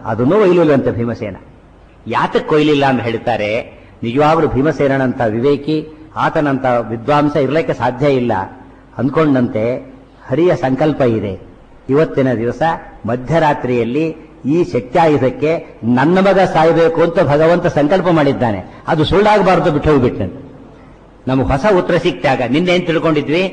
ಅದನ್ನೂ ಒಯ್ಲಿಲ್ಲಂತೆ ಭೀಮಸೇನ ಯಾತಕ್ಕೆ ಕೊಯ್ಲಿಲ್ಲ ಅಂತ ಹೇಳ್ತಾರೆ ನಿಜವಾಗ್ಲೂ ಭೀಮಸೇನಂತ ವಿವೇಕಿ ಆತನಂತ ವಿದ್ವಾಂಸ ಇರಲಿಕ್ಕೆ ಸಾಧ್ಯ ಇಲ್ಲ ಅಂದ್ಕೊಂಡಂತೆ ಹರಿಯ ಸಂಕಲ್ಪ ಇದೆ ಇವತ್ತಿನ ದಿವಸ ಮಧ್ಯರಾತ್ರಿಯಲ್ಲಿ ಈ ಶಕ್ತ್ಯಾಯುಧಕ್ಕೆ ನನ್ನ ಮಗ ಸಾಯಬೇಕು ಅಂತ ಭಗವಂತ ಸಂಕಲ್ಪ ಮಾಡಿದ್ದಾನೆ ಅದು ಸುಳ್ಳಾಗಬಾರದು ಬಿಟ್ಟು ಹೋಗ್ಬಿಟ್ಟಂತೆ ನಮ್ಗೆ ಹೊಸ ಉತ್ತರ ಸಿಕ್ತಾಗ ನಿನ್ನೇನ್ ತಿಳ್ಕೊಂಡಿದ್ವಿ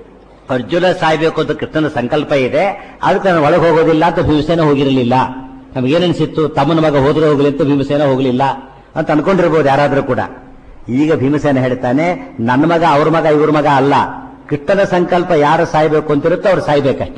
ಅರ್ಜುನ ಸಾಯ್ಬೇಕು ಅಂತ ಕೃಷ್ಣನ ಸಂಕಲ್ಪ ಇದೆ ಅದಕ್ಕೆ ನಾನು ಒಳಗೆ ಹೋಗೋದಿಲ್ಲ ಅಂತ ಭೀಮಸೇನ ಹೋಗಿರಲಿಲ್ಲ ನಮಗೇನನ್ಸಿತ್ತು ತಮ್ಮನ ಮಗ ಹೋದ್ರೆ ಹೋಗಲಿ ಅಂತ ಭೀಮಸೇನ ಹೋಗಲಿಲ್ಲ ಅಂತ ಅನ್ಕೊಂಡಿರ್ಬೋದು ಯಾರಾದ್ರೂ ಕೂಡ ಈಗ ಭೀಮಸೇನ ಹೇಳ್ತಾನೆ ನನ್ನ ಮಗ ಅವ್ರ ಮಗ ಇವ್ರ ಮಗ ಅಲ್ಲ ಕೃಷ್ಣನ ಸಂಕಲ್ಪ ಯಾರು ಸಾಯ್ಬೇಕು ಅಂತಿರುತ್ತೋ ಅವ್ರು ಸಾಯ್ಬೇಕಷ್ಟೇ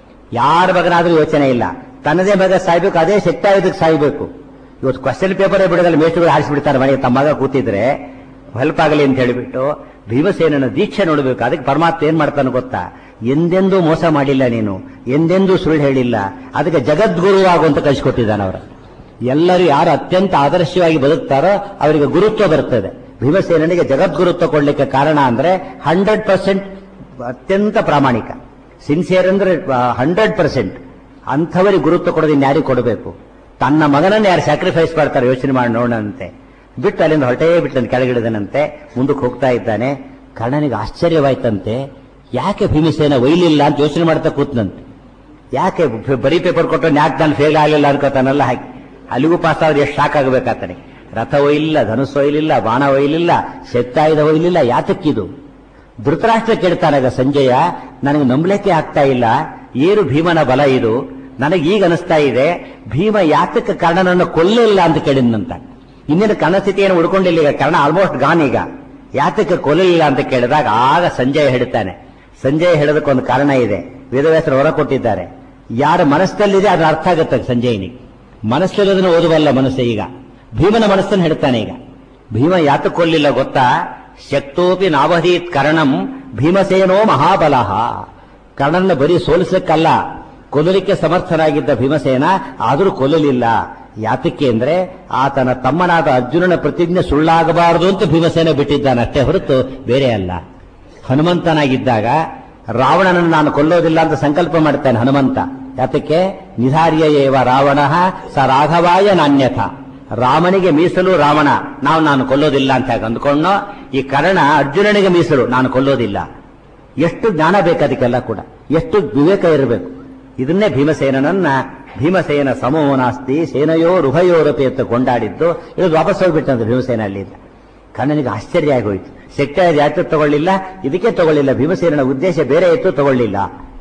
ಯಾರ ಮಗನಾದ್ರೂ ಯೋಚನೆ ಇಲ್ಲ ತನ್ನದೇ ಮಗ ಸಾಯ್ಬೇಕು ಅದೇ ಶಕ್ತಾಯುಧಕ್ಕೆ ಸಾಯ್ಬೇಕು ಇವತ್ತು ಕ್ವಶನ್ ಪೇಪರ್ ಬಿಡೋದ್ರಲ್ಲಿ ಮೇಷ್ಟ್ರುಗಳು ಆರಿಸ್ಬಿಡ್ತಾರೆ ಮನೆಗೆ ತಮ್ಮ ಮಗ ಕೂತಿದ್ರೆ ಹೆಲ್ಪ್ ಆಗಲಿ ಅಂತ ಹೇಳಿಬಿಟ್ಟು ಭೀಮಸೇನನ ದೀಕ್ಷೆ ನೋಡಬೇಕು ಅದಕ್ಕೆ ಪರಮಾತ್ಮ ಏನ್ ಮಾಡ್ತಾನೆ ಗೊತ್ತಾ ಎಂದೆಂದೂ ಮೋಸ ಮಾಡಿಲ್ಲ ನೀನು ಎಂದೆಂದೂ ಸುಳ್ಳು ಹೇಳಿಲ್ಲ ಅದಕ್ಕೆ ಜಗದ್ಗುರು ಆಗುವಂತ ಕಳಿಸ್ಕೊಟ್ಟಿದ್ದಾನೆ ಅವರ ಎಲ್ಲರೂ ಯಾರು ಅತ್ಯಂತ ಆದರ್ಶವಾಗಿ ಬದುಕ್ತಾರೋ ಅವರಿಗೆ ಗುರುತ್ವ ಬರ್ತದೆ ಭೀಮಸೇನಿಗೆ ಜಗದ್ಗುರುತ್ವ ಕೊಡ್ಲಿಕ್ಕೆ ಕಾರಣ ಅಂದ್ರೆ ಹಂಡ್ರೆಡ್ ಪರ್ಸೆಂಟ್ ಅತ್ಯಂತ ಪ್ರಾಮಾಣಿಕ ಸಿನ್ಸಿಯರ್ ಅಂದ್ರೆ ಹಂಡ್ರೆಡ್ ಪರ್ಸೆಂಟ್ ಅಂಥವರಿಗೆ ಗುರುತ್ವ ಕೊಡೋದು ಇನ್ಯಾರಿಗೆ ಕೊಡಬೇಕು ತನ್ನ ಮಗನನ್ನು ಯಾರು ಸ್ಯಾಕ್ರಿಫೈಸ್ ಮಾಡ್ತಾರೆ ಯೋಚನೆ ಮಾಡಿ ನೋಡಂತೆ ಬಿಟ್ಟು ಅಲ್ಲಿಂದ ಹೊರಟೇ ಬಿಟ್ಟಂತೆ ಕೆಳಗಿಳಿದನಂತೆ ಮುಂದಕ್ಕೆ ಹೋಗ್ತಾ ಇದ್ದಾನೆ ಕರ್ಣನಿಗೆ ಆಶ್ಚರ್ಯವಾಯ್ತಂತೆ ಯಾಕೆ ಭೀಮಸೇನ ಒಯ್ಲಿಲ್ಲ ಅಂತ ಯೋಚನೆ ಮಾಡ್ತಾ ಕೂತ್ನಂತೆ ಯಾಕೆ ಬರೀ ಪೇಪರ್ ಕೊಟ್ಟು ಯಾಕೆ ನಾನು ಫೇಲ್ ಆಗಲಿಲ್ಲ ಅನ್ಕೋತಾನಲ್ಲ ಹಾಗೆ ಅಲ್ಲಿಗೂ ಪಾಸ್ ಆದ್ರೆ ಎಷ್ಟು ಶಾಕ್ ಆಗಬೇಕಾತನೆ ರಥ ಒಯ್ಲಿಲ್ಲ ಧನುಸ್ ಒಯ್ಲಿಲ್ಲ ಬಾಣ ಒಯ್ಲಿಲ್ಲ ಶಕ್ತಾಯುಧ ಒಯ್ಲಿಲ್ಲ ಯಾತಕ್ಕಿದು ಧೃತರಾಷ್ಟ್ರ ಕೇಳ್ತಾನಾಗ ಸಂಜಯ ನನಗೆ ನಂಬಲಿಕ್ಕೆ ಆಗ್ತಾ ಇಲ್ಲ ಏನು ಭೀಮನ ಬಲ ಇದು ನನಗೆ ಈಗ ಅನಿಸ್ತಾ ಇದೆ ಭೀಮ ಯಾತಕ್ಕೆ ಕರ್ಣನನ್ನು ಕೊಲ್ಲಿಲ್ಲ ಅಂತ ಕೇಳಿದ್ನಂತ ಇನ್ನೇನು ಕರ್ಣ ಸ್ಥಿತಿಯನ್ನು ಉಳ್ಕೊಂಡಿಲ್ಲ ಈಗ ಕರ್ಣ ಆಲ್ಮೋಸ್ಟ್ ಗಾನ್ ಈಗ ಯಾತಕ್ಕೆ ಕೊಲ್ಲಲಿಲ್ಲ ಅಂತ ಕೇಳಿದಾಗ ಆಗ ಸಂಜಯ ಹೇಳ್ತಾನೆ ಸಂಜಯ ಹೇಳೋದಕ್ಕೊಂದು ಕಾರಣ ಇದೆ ವೇದವ್ಯಾಸರು ಹೊರ ಕೊಟ್ಟಿದ್ದಾರೆ ಯಾರ ಮನಸ್ಸಲ್ಲಿದೆ ಅದನ್ನ ಅರ್ಥ ಆಗುತ್ತೆ ಸಂಜಯನಿಗೆ ಮನಸ್ಸಲ್ಲಿರೋದನ್ನ ಓದುವಲ್ಲ ಮನಸ್ಸು ಈಗ ಭೀಮನ ಮನಸ್ಸನ್ನು ಹೇಳ್ತಾನೆ ಈಗ ಭೀಮ ಯಾತಕ್ಕೆ ಕೊಲ್ಲಿಲ್ಲ ಗೊತ್ತಾ ಶಕ್ತೋಪಿ ನಾವಧೀತ್ ಕರ್ಣಂ ಭೀಮಸೇನೋ ಮಹಾಬಲಃ ಕರ್ಣನ ಬರೀ ಸೋಲಿಸಕ್ಕಲ್ಲ ಕೊಲ್ಲಲಿಕ್ಕೆ ಸಮರ್ಥನಾಗಿದ್ದ ಭೀಮಸೇನ ಆದರೂ ಕೊಲ್ಲಲಿಲ್ಲ ಯಾತಕ್ಕೆ ಅಂದ್ರೆ ಆತನ ತಮ್ಮನಾದ ಅರ್ಜುನನ ಪ್ರತಿಜ್ಞೆ ಸುಳ್ಳಾಗಬಾರದು ಅಂತ ಭೀಮಸೇನ ಬಿಟ್ಟಿದ್ದಾನೆ ಅಷ್ಟೇ ಹೊರತು ಬೇರೆ ಅಲ್ಲ ಹನುಮಂತನಾಗಿದ್ದಾಗ ರಾವಣನನ್ನು ನಾನು ಕೊಲ್ಲೋದಿಲ್ಲ ಅಂತ ಸಂಕಲ್ಪ ಮಾಡ್ತಾನೆ ಹನುಮಂತ ಯಾತಕ್ಕೆ ನಿಧಾರ್ಯ ಏವ ರಾವಣ ಸ ರಾಘವಾಯ ನಾಣ್ಯಥ ರಾಮನಿಗೆ ಮೀಸಲು ರಾವಣ ನಾವು ನಾನು ಕೊಲ್ಲೋದಿಲ್ಲ ಅಂತ ಅಂದ್ಕೊಂಡು ಈ ಕರ್ಣ ಅರ್ಜುನನಿಗೆ ಮೀಸಲು ನಾನು ಕೊಲ್ಲೋದಿಲ್ಲ ಎಷ್ಟು ಜ್ಞಾನ ಬೇಕು ಅದಕ್ಕೆಲ್ಲ ಕೂಡ ಎಷ್ಟು ವಿವೇಕ ಇರಬೇಕು ಇದನ್ನೇ ಭೀಮಸೇನನನ್ನ ಭೀಮಸೇನ ಸಮೋ ನಾಸ್ತಿ ಸೇನಯೋ ರುಭಯೋರಪಿ ಅಂತ ಕೊಂಡಾಡಿದ್ದು ಇದು ವಾಪಸ್ ಹೋಗ್ಬಿಟ್ಟಂತೆ ಭೀಮಸೇನ ಅಲ್ಲಿಂದ ಕಣ್ಣನಿಗೆ ಆಶ್ಚರ್ಯ ಆಗೋಯ್ತು ಶಕ್ತಿ ಯಾಕೆ ತಗೊಳ್ಳಿಲ್ಲ ಇದಕ್ಕೆ ತಗೊಳ್ಳಿಲ್ಲ ಭೀಮಸೇನನ ಉದ್ದೇಶ ಬೇರೆ ಇತ್ತು ತಗೊಳ್ಳಿಲ್ಲ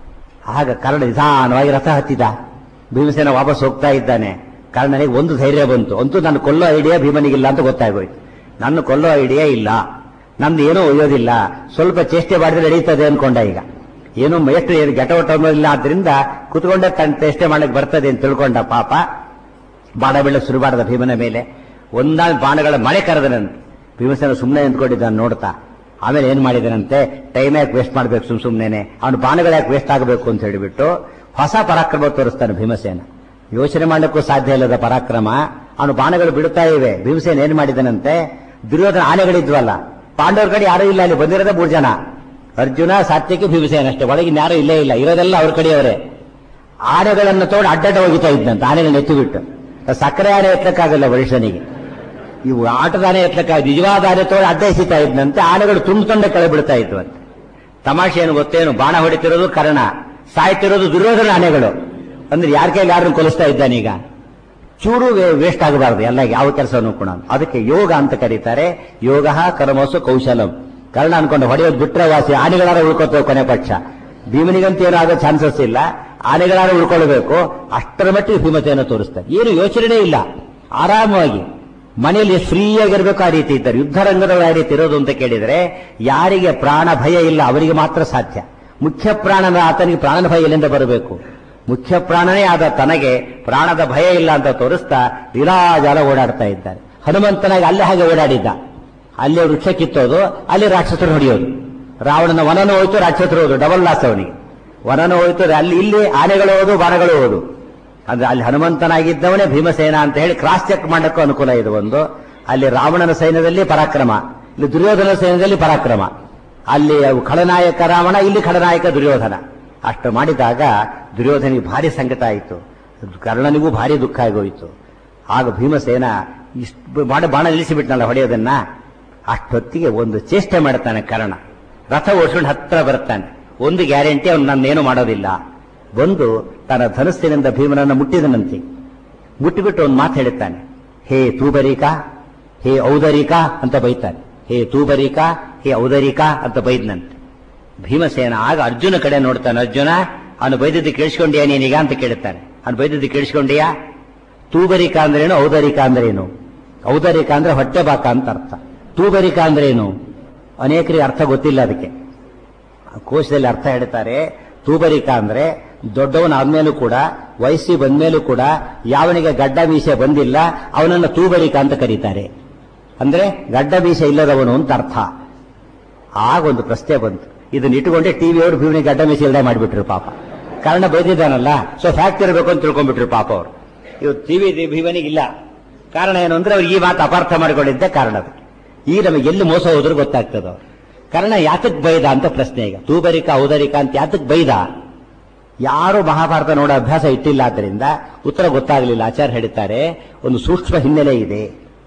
ಆಗ ಕರ್ಣ ನಿಧಾನವಾಗಿ ರಥ ಹತ್ತಿದ ಭೀಮಸೇನ ವಾಪಸ್ ಹೋಗ್ತಾ ಇದ್ದಾನೆ ಕರ್ಣನಿಗೆ ಒಂದು ಧೈರ್ಯ ಬಂತು ಅಂತೂ ನಾನು ಕೊಲ್ಲೋ ಐಡಿಯಾ ಭೀಮನಿಗಿಲ್ಲ ಅಂತ ಗೊತ್ತಾಗೋಯ್ತು ನನ್ನ ಕೊಲ್ಲೋ ಐಡಿಯಾ ಇಲ್ಲ ನಮ್ದು ಏನೂ ಒಯ್ಯೋದಿಲ್ಲ ಸ್ವಲ್ಪ ಚೇಷ್ಟೆ ಮಾಡಿದ್ರೆ ನಡೀತದೆ ಅನ್ಕೊಂಡ ಈಗ ಏನು ಎಷ್ಟು ಏನು ಘಟವಟ ಇಲ್ಲ ಆದ್ರಿಂದ ಕುತ್ಕೊಂಡೆ ತನ್ನ ಚೇಷ್ಟೆ ಮಾಡಕ್ಕೆ ಬರ್ತದೆ ಅಂತ ತಿಳ್ಕೊಂಡ ಪಾಪ ಬಾಣ ಬೀಳಕ್ಕೆ ಶುರು ಮಾಡಿದ ಭೀಮನ ಮೇಲೆ ಒಂದಾದ ಬಾಣಗಳ ಮಳೆ ಕರೆದನಂತೆ ಭೀಮಸೇನ ಸುಮ್ಮನೆ ನಿಂತ್ಕೊಂಡಿದ್ದಾನೆ ನೋಡ್ತಾ ಆಮೇಲೆ ಏನ್ ಮಾಡಿದನಂತೆ ಟೈಮ್ ಯಾಕೆ ವೇಸ್ಟ್ ಮಾಡ್ಬೇಕು ಸುಮ್ ಸುಮ್ನೇನೆ ಅವನು ಬಾಣಗಳು ಯಾಕೆ ವೇಸ್ಟ್ ಆಗಬೇಕು ಅಂತ ಹೇಳಿಬಿಟ್ಟು ಹೊಸ ಪರಾಕ್ರಮ ತೋರಿಸ್ತಾನೆ ಭೀಮಸೇನ ಯೋಚನೆ ಮಾಡಲಿಕ್ಕೂ ಸಾಧ್ಯ ಇಲ್ಲದ ಪರಾಕ್ರಮ ಅವನು ಬಾಣಗಳು ಬಿಡುತ್ತಾ ಇವೆ ಭೀಮಸೇನ ಏನ್ ಮಾಡಿದನಂತೆ ದುರ್ಯೋಧನ ಆನೆಗಳಿದ್ವಲ್ಲ ಪಾಂಡವರ ಕಡೆ ಯಾರೂ ಇಲ್ಲ ಅಲ್ಲಿ ಬಂದಿರೋದೇ ಮೂರು ಜನ ಅರ್ಜುನ ಸಾತ್ಯಕ್ಕೆ ಭೀಮಸೇನ ಅಷ್ಟೇ ಒಳಗಿನ ಯಾರೂ ಇಲ್ಲೇ ಇಲ್ಲ ಇರೋದೆಲ್ಲ ಅವ್ರ ಕಡೆಯವರೇ ಆನೆಗಳನ್ನು ತೋಡಿ ಅಡ್ಡಡ್ಡ ಹೋಗಿತಾ ಇದ್ದಂತೆ ಆನೆಗಳನ್ನ ಎತ್ತಿಬಿಟ್ಟು ಸಕ್ಕರೆ ಆನೆ ಎತ್ತಕ್ಕಾಗಲ್ಲ ವರಿಷ್ಠನಿಗೆ ಇವು ಆಟದ ಆನೆ ಎತ್ತಕ್ಕಾಗ ನಿಜವಾದ ಆನೆ ತೋಡಿ ಅಡ್ಡ ಎಸಿತಾ ಇದ್ದಂತೆ ಆನೆಗಳು ತುಂಡು ತುಂಡ ಕೆಳಗೆ ಬಿಡ್ತಾ ಇದ್ವು ಅಂತ ತಮಾಷೆ ಏನು ಗೊತ್ತೇನು ಬಾಣ ಹೊಡಿತಿರೋದು ಕರ್ಣ ಸಾಯ್ತಿರೋದು ದುರ್ಯೋಧನ ಆನೆಗಳು ಅಂದ್ರೆ ಯಾರ ಕೈಲಿ ಯಾರನ್ನು ಕೊಲಿಸ್ತಾ ಇದ್ದಾನೀಗ ಚೂರು ವೇಸ್ಟ್ ಆಗಬಾರದು ಎಲ್ಲ ಯಾವ ಕೆಲಸವನ್ನು ಕೂಡ ಅದಕ್ಕೆ ಯೋಗ ಅಂತ ಕರೀತಾರೆ ಯೋಗ ಕರ್ಮಸು ಕೌಶಲಂ ಕರ್ಣ ಅನ್ಕೊಂಡು ಹೊಡೆಯೋದು ಬಿಟ್ರೆ ವಾಸಿ ಆನೆಗಳಾರ ಉಳ್ಕೋತೇವೆ ಕೊನೆ ಪಕ್ಷ ಭೀಮನಿಗಂತ ಏನೂ ಆಗೋ ಚಾನ್ಸಸ್ ಇಲ್ಲ ಆನೆಗಳಾರ ಉಳ್ಕೊಳ್ಬೇಕು ಅಷ್ಟರ ಮಟ್ಟಿಗೆ ಭೀಮತೆಯನ್ನು ತೋರಿಸ್ತಾರೆ ಏನು ಯೋಚನೆ ಇಲ್ಲ ಆರಾಮವಾಗಿ ಮನೆಯಲ್ಲಿ ಫ್ರೀಯಾಗಿರ್ಬೇಕು ಆ ರೀತಿ ಇದ್ದಾರೆ ಯುದ್ಧ ರಂಗದಲ್ಲಿ ಆ ರೀತಿ ಇರೋದು ಅಂತ ಕೇಳಿದ್ರೆ ಯಾರಿಗೆ ಪ್ರಾಣ ಭಯ ಇಲ್ಲ ಅವರಿಗೆ ಮಾತ್ರ ಸಾಧ್ಯ ಮುಖ್ಯ ಪ್ರಾಣನ ಆತನಿಗೆ ಪ್ರಾಣನ ಭಯ ಎಲ್ಲಿಂದ ಬರಬೇಕು ಮುಖ್ಯ ಪ್ರಾಣನೇ ಆದ ತನಗೆ ಪ್ರಾಣದ ಭಯ ಇಲ್ಲ ಅಂತ ತೋರಿಸ್ತಾ ಲೀಲಾಜಾಲ ಓಡಾಡ್ತಾ ಇದ್ದಾರೆ ಹನುಮಂತನಾಗಿ ಅಲ್ಲೇ ಹಾಗೆ ಓಡಾಡಿದ್ದ ಅಲ್ಲೇ ವೃಕ್ಷ ಕಿತ್ತೋದು ಅಲ್ಲಿ ರಾಕ್ಷಸರು ಹೊಡೆಯೋದು ರಾವಣನ ವನನ ಹೋಯ್ತು ರಾಕ್ಷಸರು ಹೋದು ಡಬಲ್ ಲಾಸ್ ಅವನಿಗೆ ವನನ ಹೋಯ್ತು ಅಲ್ಲಿ ಇಲ್ಲಿ ಆನೆಗಳು ಹೋದು ಬಾಣಗಳು ಹೋದು ಅಂದ್ರೆ ಅಲ್ಲಿ ಹನುಮಂತನಾಗಿದ್ದವನೇ ಭೀಮಸೇನ ಅಂತ ಹೇಳಿ ಕ್ರಾಸ್ ಚೆಕ್ ಮಾಡಕ್ಕೂ ಅನುಕೂಲ ಇದು ಒಂದು ಅಲ್ಲಿ ರಾವಣನ ಸೈನ್ಯದಲ್ಲಿ ಪರಾಕ್ರಮ ಇಲ್ಲಿ ದುರ್ಯೋಧನ ಸೈನ್ಯದಲ್ಲಿ ಪರಾಕ್ರಮ ಅಲ್ಲಿ ಖಳನಾಯಕ ರಾವಣ ಇಲ್ಲಿ ಖಳನಾಯಕ ದುರ್ಯೋಧನ ಅಷ್ಟು ಮಾಡಿದಾಗ ದುರ್ಯೋಧನಿಗೆ ಭಾರಿ ಸಂಕಟ ಆಯಿತು ಕರ್ಣನಿಗೂ ಭಾರಿ ದುಃಖ ಆಗೋಯಿತು ಆಗ ಭೀಮಸೇನ ಇಷ್ಟು ಮಾಡ ಬಾಣ ನಿಲ್ಲಿಸಿಬಿಟ್ನಲ್ಲ ಹೊಡೆಯೋದನ್ನ ಅಷ್ಟೊತ್ತಿಗೆ ಒಂದು ಚೇಷ್ಟೆ ಮಾಡ್ತಾನೆ ಕರ್ಣ ರಥ ಓಡಿಸ್ಕೊಂಡು ಹತ್ರ ಬರ್ತಾನೆ ಒಂದು ಗ್ಯಾರಂಟಿ ಅವನು ನನ್ನೇನು ಮಾಡೋದಿಲ್ಲ ಬಂದು ತನ್ನ ಧನಸ್ಸಿನಿಂದ ಭೀಮನನ್ನು ಮುಟ್ಟಿದನಂತೆ ಮುಟ್ಟಿಬಿಟ್ಟು ಒಂದು ಮಾತು ಹೇಳುತ್ತಾನೆ ಹೇ ತೂಬರಿಕಾ ಹೇ ಔದರಿಕಾ ಅಂತ ಬೈತಾನೆ ಹೇ ತೂಬರಿಕಾ ಹೇ ಔದರಿಕಾ ಅಂತ ಬೈದ್ನಂತೆ ಭೀಮಸೇನ ಆಗ ಅರ್ಜುನ ಕಡೆ ನೋಡ್ತಾನೆ ಅರ್ಜುನ ಅವನು ಬೈದದ್ದು ಕೇಳಿಸ್ಕೊಂಡ್ಯಾ ನೀನೀಗ ಅಂತ ಕೇಳುತ್ತಾನೆ ಅವನು ಬೈದದ್ದು ಕೇಳಿಸ್ಕೊಂಡ್ಯಾ ತೂಬರಿಕಾ ಅಂದ್ರೇನು ಔದರಿಕಾ ಅಂದ್ರೇನು ಔದರಿಕಾ ಅಂದ್ರೆ ಹೊಟ್ಟೆ ಬಾಕ ಅಂತ ಅರ್ಥ ತೂಬರಿಕಾ ಅಂದ್ರೇನು ಅನೇಕರಿಗೆ ಅರ್ಥ ಗೊತ್ತಿಲ್ಲ ಅದಕ್ಕೆ ಕೋಶದಲ್ಲಿ ಅರ್ಥ ಹೇಳ್ತಾರೆ ತೂಬರಿಕಾ ಅಂದ್ರೆ ದೊಡ್ಡವನಾದ್ಮೇಲೂ ಕೂಡ ವಯಸ್ಸಿ ಬಂದ್ಮೇಲೂ ಕೂಡ ಯಾವನಿಗೆ ಗಡ್ಡ ಮೀಸೆ ಬಂದಿಲ್ಲ ಅವನನ್ನು ತೂಬರಿಕಾ ಅಂತ ಕರೀತಾರೆ ಅಂದ್ರೆ ಗಡ್ಡ ಮೀಸೆ ಇಲ್ಲದವನು ಅಂತ ಅರ್ಥ ಆಗ ಒಂದು ಪ್ರಶ್ನೆ ಬಂತು ಇದನ್ನ ಇಟ್ಟುಕೊಂಡೆ ಟಿವಿಯವರು ಭೀಮನಿಗೆ ಗಡ್ಡ ಮೀಸೆ ಇಲ್ಲದೆ ಮಾಡಿಬಿಟ್ರು ಪಾಪ ಕಾರಣ ಬೈದಿದ್ದಾನಲ್ಲ ಸೊ ಫ್ಯಾಕ್ಟ್ ಇರಬೇಕು ಅಂತ ತಿಳ್ಕೊಂಡ್ಬಿಟ್ರು ಪಾಪ ಅವರು ಇವತ್ತು ಟಿವಿ ಭೀಮನಿಗಿಲ್ಲ ಕಾರಣ ಏನು ಅಂದ್ರೆ ಅವ್ರು ಈ ಮಾತು ಅಪಾರ್ಥ ಮಾಡಿಕೊಂಡಿದ್ದೆ ಕಾರಣ ಅದು ಈ ನಮಗೆ ಎಲ್ಲಿ ಮೋಸ ಹೋದ್ರು ಗೊತ್ತಾಗ್ತದ ಅವ್ರು ಕಾರಣ ಯಾತಕ್ ಬೈದ ಅಂತ ಪ್ರಶ್ನೆ ಈಗ ತೂಬರಿಕ ಔದರಿಕ ಅಂತ ಯಾತಕ್ ಬೈದ ಯಾರು ಮಹಾಭಾರತ ನೋಡೋ ಅಭ್ಯಾಸ ಇಟ್ಟಿಲ್ಲ ಆದ್ದರಿಂದ ಉತ್ತರ ಗೊತ್ತಾಗಲಿಲ್ಲ ಆಚಾರ್ಯ ಹೇಳ್ತಾರೆ ಒಂದು ಸೂಕ್ಷ್ಮ ಹಿನ್ನೆಲೆ ಇದೆ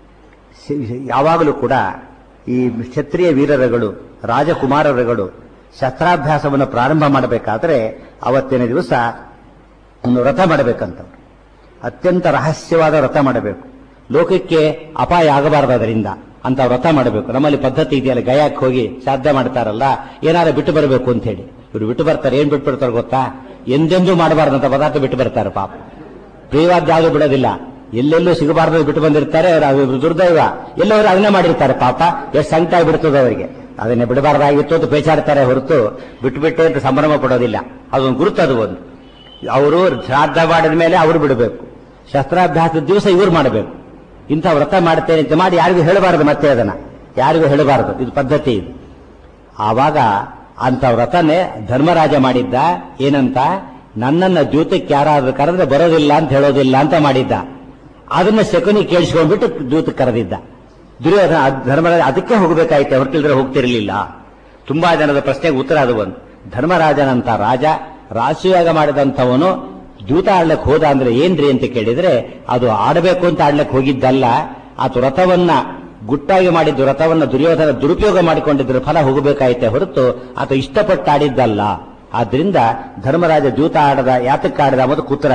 ಯಾವಾಗಲೂ ಕೂಡ ಈ ಕ್ಷತ್ರಿಯ ವೀರರುಗಳು ರಾಜಕುಮಾರರುಗಳು ಶಸ್ತ್ರಾಭ್ಯಾಸವನ್ನು ಪ್ರಾರಂಭ ಮಾಡಬೇಕಾದ್ರೆ ಅವತ್ತಿನ ದಿವಸ ಒಂದು ವ್ರತ ಮಾಡಬೇಕಂತವ್ರು ಅತ್ಯಂತ ರಹಸ್ಯವಾದ ವ್ರತ ಮಾಡಬೇಕು ಲೋಕಕ್ಕೆ ಅಪಾಯ ಆಗಬಾರದು ಅದರಿಂದ ಅಂತ ವ್ರತ ಮಾಡಬೇಕು ನಮ್ಮಲ್ಲಿ ಪದ್ಧತಿ ಇದೆಯಲ್ಲ ಗಯಾಕ್ ಹೋಗಿ ಶ್ರಾದ್ದ ಮಾಡ್ತಾರಲ್ಲ ಏನಾದ್ರು ಬಿಟ್ಟು ಬರಬೇಕು ಅಂತ ಹೇಳಿ ಇವರು ಬಿಟ್ಟು ಬರ್ತಾರೆ ಏನ್ ಬಿಟ್ಟು ಬರ್ತಾರೆ ಗೊತ್ತಾ ಎಂದೆಂದೂ ಮಾಡಬಾರ್ದಂತ ಪದಾರ್ಥ ಬಿಟ್ಟು ಬರ್ತಾರೆ ಪಾಪ ಪ್ರಿಯವಾದ ಯಾವುದು ಬಿಡೋದಿಲ್ಲ ಎಲ್ಲೆಲ್ಲೂ ಸಿಗಬಾರ್ದು ಬಿಟ್ಟು ಬಂದಿರ್ತಾರೆ ಅವರು ದುರ್ದೈವ ಎಲ್ಲವರು ಅದನ್ನೇ ಮಾಡಿರ್ತಾರೆ ಪಾಪ ಎಷ್ಟು ಸಂಕಟ ಆಗಿಬಿಡ್ತದೆ ಅವರಿಗೆ ಅದನ್ನೇ ಬಿಡಬಾರ್ದಾಗಿತ್ತು ಅಂತ ಪೇಚಾಡ್ತಾರೆ ಹೊರತು ಬಿಟ್ಟುಬಿಟ್ಟೆ ಅಂತ ಸಂಭ್ರಮ ಪಡೋದಿಲ್ಲ ಅದೊಂದು ಗುರುತು ಅದು ಒಂದು ಅವರು ಶ್ರಾದ್ದ ಮಾಡಿದ ಮೇಲೆ ಅವರು ಬಿಡಬೇಕು ಶಸ್ತ್ರಾಭ್ಯಾಸದ ದಿವಸ ಇವ್ರು ಮಾಡಬೇಕು ಇಂಥ ವ್ರತ ಮಾಡ್ತೇನೆ ಅಂತ ಮಾಡಿ ಯಾರಿಗೂ ಹೇಳಬಾರದು ಮತ್ತೆ ಅದನ್ನ ಯಾರಿಗೂ ಹೇಳಬಾರದು ಇದು ಪದ್ಧತಿ ಇದು ಆವಾಗ ಅಂತ ವ್ರತನೇ ಧರ್ಮರಾಜ ಮಾಡಿದ್ದ ಏನಂತ ನನ್ನನ್ನ ದ್ಯೂತಕ್ಕೆ ಯಾರಾದ್ರೂ ಕರೆದ್ರೆ ಬರೋದಿಲ್ಲ ಅಂತ ಹೇಳೋದಿಲ್ಲ ಅಂತ ಮಾಡಿದ್ದ ಅದನ್ನ ಶಕುನಿ ಕೇಳಿಸ್ಕೊಂಡ್ಬಿಟ್ಟು ದೂತಕ್ಕೆ ಕರೆದಿದ್ದ ದುರ್ಯೋಧನ ಧರ್ಮರಾಜ ಅದಕ್ಕೆ ಹೋಗಬೇಕಾಯ್ತು ಹೊರಟಿಲ್ದ್ರೆ ಹೋಗ್ತಿರ್ಲಿಲ್ಲ ತುಂಬಾ ಜನದ ಪ್ರಶ್ನೆಗೆ ಉತ್ತರ ಅದು ಒಂದು ಧರ್ಮರಾಜನಂತ ರಾಜ ರಾಶಿಯಾಗ ಮಾಡಿದಂಥವನು ದೂತ ಆಡ್ಲಕ್ಕೆ ಹೋದ ಅಂದ್ರೆ ಏನ್ರಿ ಅಂತ ಕೇಳಿದ್ರೆ ಅದು ಆಡಬೇಕು ಅಂತ ಆಡ್ಲಕ್ಕೆ ಹೋಗಿದ್ದಲ್ಲ ಆತ ವ್ರತವನ್ನ ಗುಟ್ಟಾಗಿ ಮಾಡಿದ್ದು ವ್ರತವನ್ನ ದುರ್ಯೋಧನ ದುರುಪಯೋಗ ಮಾಡಿಕೊಂಡಿದ್ರ ಫಲ ಹೋಗಬೇಕಾಯ್ತೆ ಹೊರತು ಆತ ಇಷ್ಟಪಟ್ಟು ಆಡಿದ್ದಲ್ಲ ಆದ್ರಿಂದ ಧರ್ಮರಾಜ ದೂತ ಆಡದ ಯಾತಕ್ಕೆ ಆಡದ ಮತ್ತು ಕುತ್ರ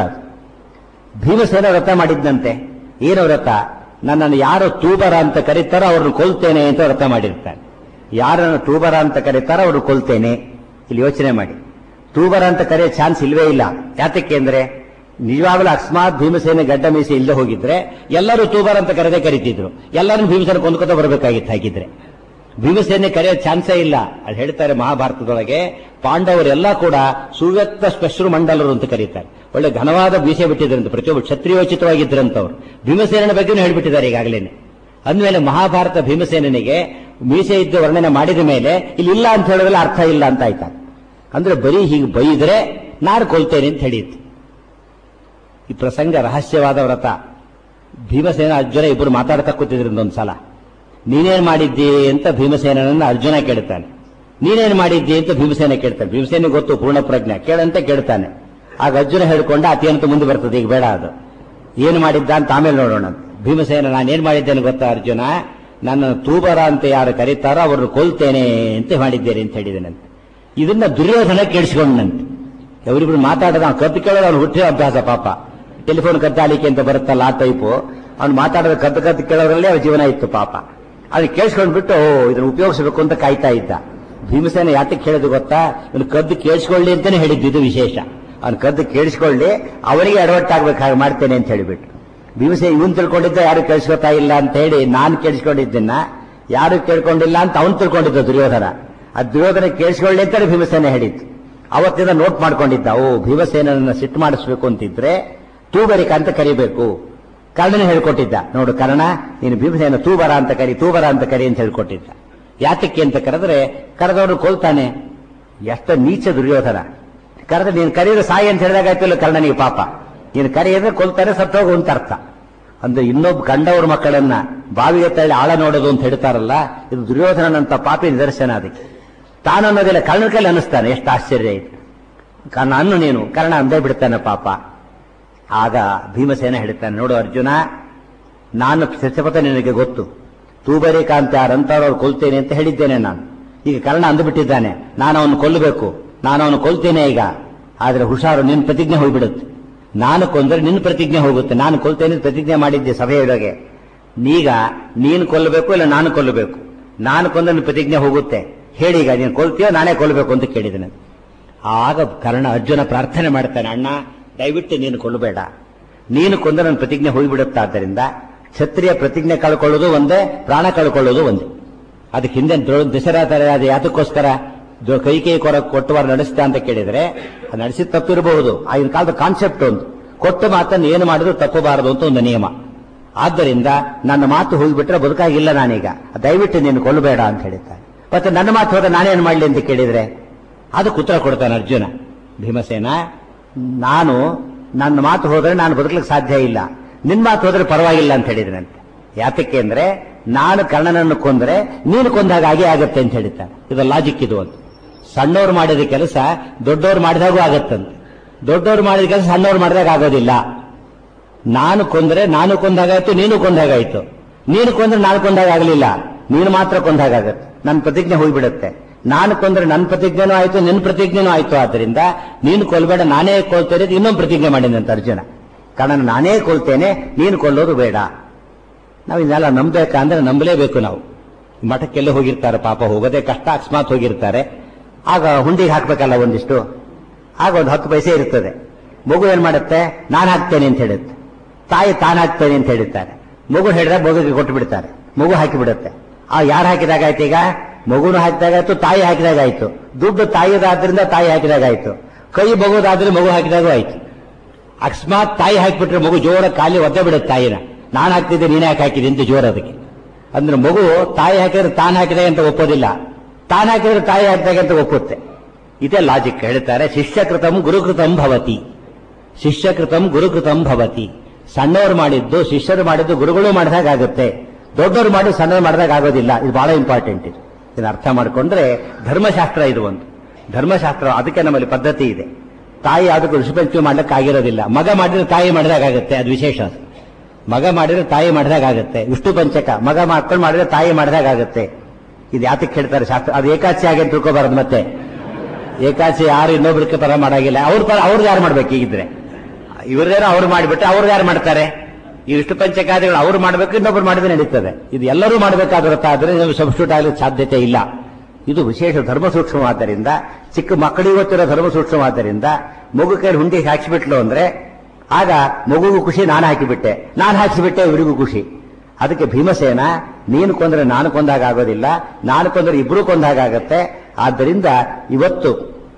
ಭೀಮಸೇನ ವ್ರತ ಮಾಡಿದ್ದಂತೆ ಏನು ವ್ರತ ನನ್ನನ್ನು ಯಾರು ತೂಬರ ಅಂತ ಕರೀತಾರೋ ಅವ್ರನ್ನ ಕೊಲ್ತೇನೆ ಅಂತ ವ್ರತ ಮಾಡಿರ್ತಾನೆ ಯಾರನ್ನು ತೂಬರ ಅಂತ ಕರೀತಾರೋ ಅವ್ರನ್ನ ಕೊಲ್ತೇನೆ ಇಲ್ಲಿ ಯೋಚನೆ ಮಾಡಿ ತೂಬರ ಅಂತ ಕರೆಯೋ ಚಾನ್ಸ್ ಇಲ್ವೇ ಇಲ್ಲ ಯಾತಕ್ಕೆ ಅಂದ್ರೆ ನಿಜವಾಗ್ಲೂ ಅಕಸ್ಮಾತ್ ಭೀಮಸೇನೆ ಗಡ್ಡ ಮೀಸೆ ಇಲ್ಲದೆ ಹೋಗಿದ್ರೆ ಎಲ್ಲರೂ ತೂಬರ ಅಂತ ಕರೆದೇ ಕರಿತಿದ್ರು ಎಲ್ಲರೂ ಭೀಮಸೇನ ಕೊಂದ್ಕೊತ ಬರಬೇಕಾಗಿತ್ತು ಹಾಗಿದ್ರೆ ಭೀಮಸೇನೆ ಕರೆಯೋ ಚಾನ್ಸೇ ಇಲ್ಲ ಅದು ಹೇಳ್ತಾರೆ ಮಹಾಭಾರತದೊಳಗೆ ಪಾಂಡವರೆಲ್ಲ ಕೂಡ ಸುವ್ಯಕ್ತ ಸ್ಪಶ್ರು ಮಂಡಲರು ಅಂತ ಕರೀತಾರೆ ಒಳ್ಳೆ ಘನವಾದ ಬೀಸೆ ಬಿಟ್ಟಿದ್ರಂತ ಪ್ರತಿಯೊಬ್ಬರು ಕ್ಷತ್ರಿಯೋಚಿತವಾಗಿದ್ರಂತವ್ರು ಭೀಮಸೇನ ಬಗ್ಗೆನೂ ಹೇಳ್ಬಿಟ್ಟಿದ್ದಾರೆ ಈಗಾಗಲೇನೆ ಅಂದಮೇಲೆ ಮಹಾಭಾರತ ಭೀಮಸೇನಿಗೆ ಮೀಸೆ ಇದ್ದ ವರ್ಣನೆ ಮಾಡಿದ ಮೇಲೆ ಇಲ್ಲಿ ಇಲ್ಲ ಅಂತ ಹೇಳಿದ್ರೆ ಅರ್ಥ ಇಲ್ಲ ಅಂತ ಆಯ್ತಾ ಅಂದ್ರೆ ಬರೀ ಹೀಗೆ ಬೈದ್ರೆ ನಾನು ಕೊಲ್ತೇನೆ ಅಂತ ಹೇಳಿತ್ತು ಈ ಪ್ರಸಂಗ ರಹಸ್ಯವಾದ ವ್ರತ ಭೀಮಸೇನ ಅರ್ಜುನ ಇಬ್ಬರು ಮಾತಾಡ್ತಾ ಕೂತಿದ್ರಿಂದ ಒಂದ್ಸಲ ನೀನೇನ್ ಮಾಡಿದ್ದಿ ಅಂತ ಭೀಮಸೇನನ್ನ ಅರ್ಜುನ ಕೇಳ್ತಾನೆ ನೀನೇನ್ ಮಾಡಿದ್ದಿ ಅಂತ ಭೀಮಸೇನ ಕೇಳ್ತಾನೆ ಭೀಮಸೇನ ಗೊತ್ತು ಪೂರ್ಣ ಪ್ರಜ್ಞೆ ಕೇಳಂತ ಕೇಳ್ತಾನೆ ಆಗ ಅರ್ಜುನ ಹೇಳ್ಕೊಂಡ ಅತಿಯಂತ ಮುಂದೆ ಬರ್ತದೆ ಈಗ ಬೇಡ ಅದು ಏನು ಮಾಡಿದ್ದ ಅಂತ ಆಮೇಲೆ ನೋಡೋಣ ಭೀಮಸೇನ ನಾನು ಏನ್ ಮಾಡಿದ್ದೇನೆ ಗೊತ್ತಾ ಅರ್ಜುನ ನನ್ನ ತೂಬರ ಅಂತ ಯಾರು ಕರೀತಾರೋ ಅವ್ರನ್ನ ಕೊಲ್ತೇನೆ ಅಂತ ಮಾಡಿದ್ದೇನೆ ಅಂತ ಹೇಳಿದ್ದೇನಂತೆ ಇದನ್ನ ದುರ್ಯೋಧನ ಕೇಳಿಸ್ಕೊಂಡಂತೆ ಅವರಿಬ್ರು ಮಾತಾಡದ ಅವ್ನು ಕದ್ದು ಕೇಳೋದು ಅವ್ನು ಹುಟ್ಟಿದ ಅಭ್ಯಾಸ ಪಾಪ ಟೆಲಿಫೋನ್ ಕದ್ದಾಲಿಕೆ ಅಂತ ಬರುತ್ತಲ್ಲ ಆ ಟೈಪು ಅವ್ನು ಮಾತಾಡೋದು ಕದ್ದು ಕದ್ದು ಕೇಳೋದ್ರಲ್ಲೇ ಅವ್ರ ಜೀವನ ಇತ್ತು ಪಾಪ ಅದನ್ನ ಕೇಳಿಸ್ಕೊಂಡ್ಬಿಟ್ಟು ಓ ಇದನ್ನ ಉಪಯೋಗಿಸಬೇಕು ಅಂತ ಕಾಯ್ತಾ ಇದ್ದ ಭೀಮಸೇನ ಯಾತಕ್ಕೆ ಹೇಳಿದ್ರು ಗೊತ್ತಾ ಇವನು ಕದ್ದು ಕೇಳಿಸ್ಕೊಳ್ಳಿ ಅಂತಾನೆ ಹೇಳಿದ್ದು ಇದು ವಿಶೇಷ ಅವ್ನು ಕದ್ದು ಕೇಳಿಸ್ಕೊಳ್ಳಿ ಅವನಿಗೆ ಅಡವಟ್ ಆಗ್ಬೇಕು ಹಾಗೆ ಮಾಡ್ತೇನೆ ಅಂತ ಹೇಳಿಬಿಟ್ಟು ಭೀಮಸೇನ ಇವನ್ ತಿಳ್ಕೊಂಡಿದ್ದ ಯಾರು ಕೇಳಿಸ್ಕೊತಾ ಇಲ್ಲ ಅಂತ ಹೇಳಿ ನಾನು ಕೇಳಿಸ್ಕೊಂಡಿದ್ದನ್ನ ಯಾರು ಕೇಳ್ಕೊಂಡಿಲ್ಲ ಅಂತ ಅವನು ತಿಳ್ಕೊಂಡಿದ್ದ ದುರ್ಯೋಧನ ಆ ದುರ್ಯೋಧನ ಕೇಳಿಸ್ಕೊಳ್ಳಿ ಅಂತಾನೆ ಭೀಮಸೇನ ಹೇಳಿತ್ತು ಅವತ್ತಿಂದ ನೋಟ್ ಮಾಡ್ಕೊಂಡಿದ್ದ ಓ ಭೀಮಸೇನನ್ನ ಸಿಟ್ಟು ಮಾಡಿಸ್ಬೇಕು ಅಂತಿದ್ರೆ ತೂಬರಿಕ ಅಂತ ಕರಿಬೇಕು ಕರ್ಣನ ಹೇಳ್ಕೊಟ್ಟಿದ್ದ ನೋಡು ಕರ್ಣ ನೀನು ಭೀಮಸೇನ ತೂಬರ ಅಂತ ಕರಿ ತೂಬರ ಅಂತ ಕರಿ ಅಂತ ಹೇಳ್ಕೊಟ್ಟಿದ್ದ ಯಾತಕ್ಕೆ ಅಂತ ಕರೆದ್ರೆ ಕರೆದವನು ಕೊಲ್ತಾನೆ ಎಷ್ಟ ನೀಚ ದುರ್ಯೋಧನ ಕರೆದ್ರೆ ನೀನು ಕರೆಯೋದು ಸಾಯಿ ಅಂತ ಹೇಳಿದಾಗ ಆಯ್ತಲ್ಲ ಕರ್ಣನಿಗೆ ಪಾಪ ನೀನು ಕರೆಯಿದ್ರೆ ಕೊಲ್ತಾನೆ ಸತ್ತೋಗು ಅಂತ ಅರ್ಥ ಅಂದ್ರೆ ಇನ್ನೊಬ್ಬ ಕಂಡವ್ರ ಮಕ್ಕಳನ್ನ ಬಾವಿಗೆ ತಳ್ಳಿ ಆಳ ನೋಡೋದು ಅಂತ ಹೇಳ್ತಾರಲ್ಲ ಇದು ದುರ್ಯೋಧನನಂತ ಪಾಪಿ ನಿದರ್ಶನ ಅದಕ್ಕೆ ತಾನು ಅನ್ನೋದಿಲ್ಲ ಕರ್ಣನ ಕೈಲಿ ಅನ್ನಿಸ್ತಾನೆ ಎಷ್ಟು ಆಶ್ಚರ್ಯ ಇದೆ ಕಾರಣ ಅನ್ನು ನೀನು ಕರ್ಣ ಅಂದೇ ಬಿಡ್ತಾನೆ ಪಾಪ ಆಗ ಭೀಮಸೇನ ಹೇಳ್ತಾನೆ ನೋಡು ಅರ್ಜುನ ನಾನು ಸತ್ಯಪಥ ನಿನಗೆ ಗೊತ್ತು ತೂಬರಿಕಾಂತ ಯಾರಂತವ್ರು ಕೊಲ್ತೇನೆ ಅಂತ ಹೇಳಿದ್ದೇನೆ ನಾನು ಈಗ ಕರ್ಣ ಅಂದುಬಿಟ್ಟಿದ್ದಾನೆ ನಾನು ಅವನು ಕೊಲ್ಲಬೇಕು ನಾನು ಅವನು ಕೊಲ್ತೇನೆ ಈಗ ಆದ್ರೆ ಹುಷಾರು ನಿನ್ನ ಪ್ರತಿಜ್ಞೆ ಹೋಗ್ಬಿಡುತ್ತೆ ನಾನು ಕೊಂದ್ರೆ ನಿನ್ನ ಪ್ರತಿಜ್ಞೆ ಹೋಗುತ್ತೆ ನಾನು ಕೊಲ್ತೇನೆ ಅಂತ ಪ್ರತಿಜ್ಞೆ ಮಾಡಿದ್ದೆ ಸಭೆಯೊಳಗೆ ಈಗ ನೀನು ಕೊಲ್ಲಬೇಕು ಇಲ್ಲ ನಾನು ಕೊಲ್ಲಬೇಕು ನಾನು ಕೊಂದ್ರೆ ನಿನ್ನ ಪ್ರತಿಜ್ಞೆ ಹೋಗುತ್ತೆ ಹೇಳಿ ಈಗ ನೀನು ಕೊಲ್ತೀಯೋ ನಾನೇ ಕೊಲ್ಲಬೇಕು ಅಂತ ಕೇಳಿದ್ದೇನೆ ಆಗ ಕರ್ಣ ಅರ್ಜುನ ಪ್ರಾರ್ಥನೆ ಮಾಡ್ತಾನೆ ಅಣ್ಣ ದಯವಿಟ್ಟು ನೀನು ಕೊಲ್ಲಬೇಡ ನೀನು ಕೊಂದ್ರೆ ನನ್ನ ಪ್ರತಿಜ್ಞೆ ಹೋಗಿಬಿಡುತ್ತಾದ್ದರಿಂದ ಕ್ಷತ್ರಿಯ ಪ್ರತಿಜ್ಞೆ ಕಳ್ಕೊಳ್ಳೋದು ಒಂದೇ ಪ್ರಾಣ ಕಳ್ಕೊಳ್ಳೋದು ಒಂದೇ ಅದಕ್ಕೆ ಹಿಂದೆ ದ್ರೋ ದಸರಾ ಅದು ಯಾತಕ್ಕೋಸ್ಕರ ದ್ರೋ- ಕೈಕೈ ಕೊರ ಕೊಟ್ಟವಾರ ನಡೆಸ್ತಾ ಅಂತ ಕೇಳಿದ್ರೆ ಅದು ನಡೆಸಿದ ತಪ್ಪಿರಬಹುದು ಆಗಿನ ಕಾಲದ ಕಾನ್ಸೆಪ್ಟ್ ಒಂದು ಕೊಟ್ಟ ಮಾತನ್ನು ಏನು ಮಾಡಿದ್ರು ತಪ್ಪಬಾರದು ಅಂತ ಒಂದು ನಿಯಮ ಆದ್ದರಿಂದ ನನ್ನ ಮಾತು ಹೋಗಿಬಿಟ್ರೆ ಬದುಕಾಗಿಲ್ಲ ನಾನೀಗ ದಯವಿಟ್ಟು ನೀನು ಕೊಲ್ಲಬೇಡ ಅಂತ ಹೇಳಿದ್ದಾನೆ ಮತ್ತೆ ನನ್ನ ಮಾತು ಹೋದ್ರೆ ನಾನೇನು ಮಾಡಲಿ ಅಂತ ಕೇಳಿದ್ರೆ ಅದಕ್ಕೆ ಉತ್ತರ ಕೊಡ್ತಾನೆ ಅರ್ಜುನ ಭೀಮಸೇನ ನಾನು ನನ್ನ ಮಾತು ಹೋದ್ರೆ ನಾನು ಬದುಕಲಿಕ್ಕೆ ಸಾಧ್ಯ ಇಲ್ಲ ನಿನ್ ಮಾತು ಹೋದ್ರೆ ಪರವಾಗಿಲ್ಲ ಅಂತ ಹೇಳಿದ್ರಂತೆ ಯಾತಕ್ಕೆ ಅಂದ್ರೆ ನಾನು ಕರ್ಣನನ್ನು ಕೊಂದ್ರೆ ನೀನು ಕೊಂದಾಗ ಹಾಗೆ ಆಗತ್ತೆ ಅಂತ ಹೇಳಿದ್ದಾನೆ ಇದು ಲಾಜಿಕ್ ಇದು ಅಂತ ಸಣ್ಣವ್ರು ಮಾಡಿದ ಕೆಲಸ ದೊಡ್ಡವ್ರು ಮಾಡಿದಾಗೂ ಆಗತ್ತಂತೆ ದೊಡ್ಡವ್ರು ಮಾಡಿದ ಕೆಲಸ ಸಣ್ಣವ್ರು ಮಾಡಿದಾಗ ಆಗೋದಿಲ್ಲ ನಾನು ಕೊಂದ್ರೆ ನಾನು ಕೊಂದಾಗಾಯ್ತು ನೀನು ಕೊಂದಾಗಾಯ್ತು ನೀನು ಕೊಂದ್ರೆ ನಾನು ಕೊಂದಾಗ ಆಗಲಿಲ್ಲ ನೀನು ಮಾತ್ರ ಕೊಂದಾಗತ್ತೆ ನನ್ನ ಪ್ರತಿಜ್ಞೆ ಹೋಗ್ಬಿಡುತ್ತೆ ನಾನು ಕೊಂದ್ರೆ ನನ್ನ ಪ್ರತಿಜ್ಞೆನೂ ಆಯ್ತು ನಿನ್ನ ಪ್ರತಿಜ್ಞೆನೂ ಆಯ್ತು ಆದ್ದರಿಂದ ನೀನು ಕೊಲ್ಬೇಡ ನಾನೇ ಕೊಲ್ತೇನೆ ಅಂತ ಇನ್ನೊಂದು ಪ್ರತಿಜ್ಞೆ ಮಾಡಿದಂತ ಅರ್ಜುನ ಕಾರಣ ನಾನೇ ಕೊಲ್ತೇನೆ ನೀನು ಕೊಲ್ಲೋದು ಬೇಡ ನಾವು ಇದನ್ನೆಲ್ಲ ನಂಬಬೇಕಾ ಅಂದ್ರೆ ನಂಬಲೇಬೇಕು ನಾವು ಮಠಕ್ಕೆಲ್ಲ ಹೋಗಿರ್ತಾರೆ ಪಾಪ ಹೋಗೋದೇ ಕಷ್ಟ ಅಕಸ್ಮಾತ್ ಹೋಗಿರ್ತಾರೆ ಆಗ ಹುಂಡಿಗೆ ಹಾಕ್ಬೇಕಲ್ಲ ಒಂದಿಷ್ಟು ಆಗ ಒಂದು ಹತ್ತು ಪೈಸೆ ಇರ್ತದೆ ಮಗು ಏನ್ ಮಾಡುತ್ತೆ ನಾನು ಹಾಕ್ತೇನೆ ಅಂತ ಹೇಳುತ್ತೆ ತಾಯಿ ತಾನು ಹಾಕ್ತೇನೆ ಅಂತ ಹೇಳಿರ್ತಾರೆ ಮಗು ಹೇಳಿದ್ರೆ ಮಗುಗೆ ಕೊಟ್ಟು ಬಿಡ್ತಾರೆ ಮಗು ಹಾಕಿ ಬಿಡುತ್ತೆ ಆ ಯಾರು ಹಾಕಿದಾಗ ಆಯ್ತು ಈಗ ಮಗುನು ಹಾಕಿದಾಗಾಯ್ತು ತಾಯಿ ಹಾಕಿದಾಗಾಯ್ತು ದುಡ್ಡು ತಾಯಿದಾದ್ರಿಂದ ತಾಯಿ ಹಾಕಿದಾಗಾಯ್ತು ಕೈ ಮಗುದಾದ್ರೆ ಮಗು ಹಾಕಿದಾಗೂ ಆಯ್ತು ಅಕಸ್ಮಾತ್ ತಾಯಿ ಹಾಕಿಬಿಟ್ರೆ ಮಗು ಜೋರ ಖಾಲಿ ಒದ್ದೆ ಬಿಡುತ್ತೆ ತಾಯಿನ ನಾನು ಹಾಕ್ತಿದ್ದೆ ನೀನೇ ಯಾಕೆ ಹಾಕಿದೆ ಅಂತ ಜೋರ ಅದಕ್ಕೆ ಅಂದ್ರೆ ಮಗು ತಾಯಿ ಹಾಕಿದ್ರೆ ತಾನು ಹಾಕಿದಾಗ ಅಂತ ಒಪ್ಪೋದಿಲ್ಲ ತಾನು ಹಾಕಿದ್ರೆ ತಾಯಿ ಹಾಕಿದಾಗ ಅಂತ ಒಪ್ಪುತ್ತೆ ಇದೇ ಲಾಜಿಕ್ ಹೇಳ್ತಾರೆ ಶಿಷ್ಯಕೃತಂ ಗುರುಕೃತಂ ಭವತಿ ಶಿಷ್ಯಕೃತಂ ಗುರುಕೃತಂ ಭವತಿ ಸಣ್ಣವರು ಮಾಡಿದ್ದು ಶಿಷ್ಯರು ಮಾಡಿದ್ದು ಗುರುಗಳು ಮಾಡಿದಾಗ ಆಗುತ್ತೆ ದೊಡ್ಡವರು ಮಾಡಿ ಸಣ್ಣವರು ಮಾಡಿದಾಗ ಆಗೋದಿಲ್ಲ ಇದು ಬಹಳ ಇಂಪಾರ್ಟೆಂಟ್ ಇದು ಇದನ್ನ ಅರ್ಥ ಮಾಡಿಕೊಂಡ್ರೆ ಧರ್ಮಶಾಸ್ತ್ರ ಇದು ಒಂದು ಧರ್ಮಶಾಸ್ತ್ರ ಅದಕ್ಕೆ ನಮ್ಮಲ್ಲಿ ಪದ್ಧತಿ ಇದೆ ತಾಯಿ ಅದಕ್ಕೆ ಋಷಿಪಂಚಮಿ ಮಾಡ್ಲಿಕ್ಕೆ ಆಗಿರೋದಿಲ್ಲ ಮಗ ಮಾಡಿದ್ರೆ ತಾಯಿ ಮಾಡಿದಾಗ ಆಗುತ್ತೆ ಅದು ವಿಶೇಷ ಅದು. ಮಗ ಮಾಡಿದ್ರೆ ತಾಯಿ ಮಾಡಿದಾಗ ಆಗುತ್ತೆ ವಿಷ್ಣು ಪಂಚಕ ಮಗ ಮಕ್ಕಳು ಮಾಡಿದ್ರೆ ತಾಯಿ ಮಾಡಿದಾಗ ಆಗುತ್ತೆ ಇದು ಯಾತಕ್ಕೆ ಹೇಳ್ತಾರೆ ಶಾಸ್ತ್ರ ಅದು ಏಕಾಚಿ ಆಗಿ ಅಂತ ತಿಳ್ಕೊಬಾರದು ಮತ್ತೆ ಏಕಾಚಿ ಯಾರು ಇನ್ನೊಬ್ರಿಗೆ ಪರ ಮಾಡಾಗಿಲ್ಲ ಅವ್ರ ಪರ ಅವ್ರದ್ದು ಯಾರು ಮಾಡ್ಬೇಕು ಹೀಗಿದ್ರೆ ಇವ್ರದೇನೋ ಅವ್ರು ಮಾಡಿಬಿಟ್ರೆ ಅವ್ರದ್ದು ಯಾರು ಮಾಡ್ತಾರೆ ಈ ವಿಷ್ಣು ಪಂಚಕಾದಿಗಳು ಅವ್ರು ಮಾಡಬೇಕು ಇನ್ನೊಬ್ರು ಮಾಡಿದ್ರೆ ನಡೀತದೆ ಇದು ಎಲ್ಲರೂ ಮಾಡಬೇಕಾದ್ರೆ ಸಬ್ಸ್ಟಿಟ್ಯೂಟ್ ಆಗಲಿಕ್ಕೆ ಸಾಧ್ಯತೆ ಇಲ್ಲ ಇದು ವಿಶೇಷ ಧರ್ಮ ಸೂಕ್ಷ್ಮವಾದ್ದರಿಂದ ಚಿಕ್ಕ ಮಕ್ಕಳಿಗೆ ಗೊತ್ತಿರೋ ಧರ್ಮ ಸೂಕ್ಷ್ಮವಾದ್ದರಿಂದ ಮಗು ಕೈಲಿ ಹುಂಡಿ ಹಾಕಿಸ್ಬಿಟ್ಲು ಅಂದ್ರೆ ಆಗ ಮಗುಗೂ ಖುಷಿ ನಾನು ಹಾಕಿಬಿಟ್ಟೆ ನಾನು ಹಾಕಿಸಿಬಿಟ್ಟೆ ಇವರಿಗೂ ಖುಷಿ ಅದಕ್ಕೆ ಭೀಮಸೇನ ನೀನು ಕೊಂದ್ರೆ ನಾನು ಕೊಂದಾಗ ಆಗೋದಿಲ್ಲ ನಾನು ಕೊಂದ್ರೆ ಇಬ್ರು ಕೊಂದಾಗ ಆಗತ್ತೆ ಆದ್ದರಿಂದ ಇವತ್ತು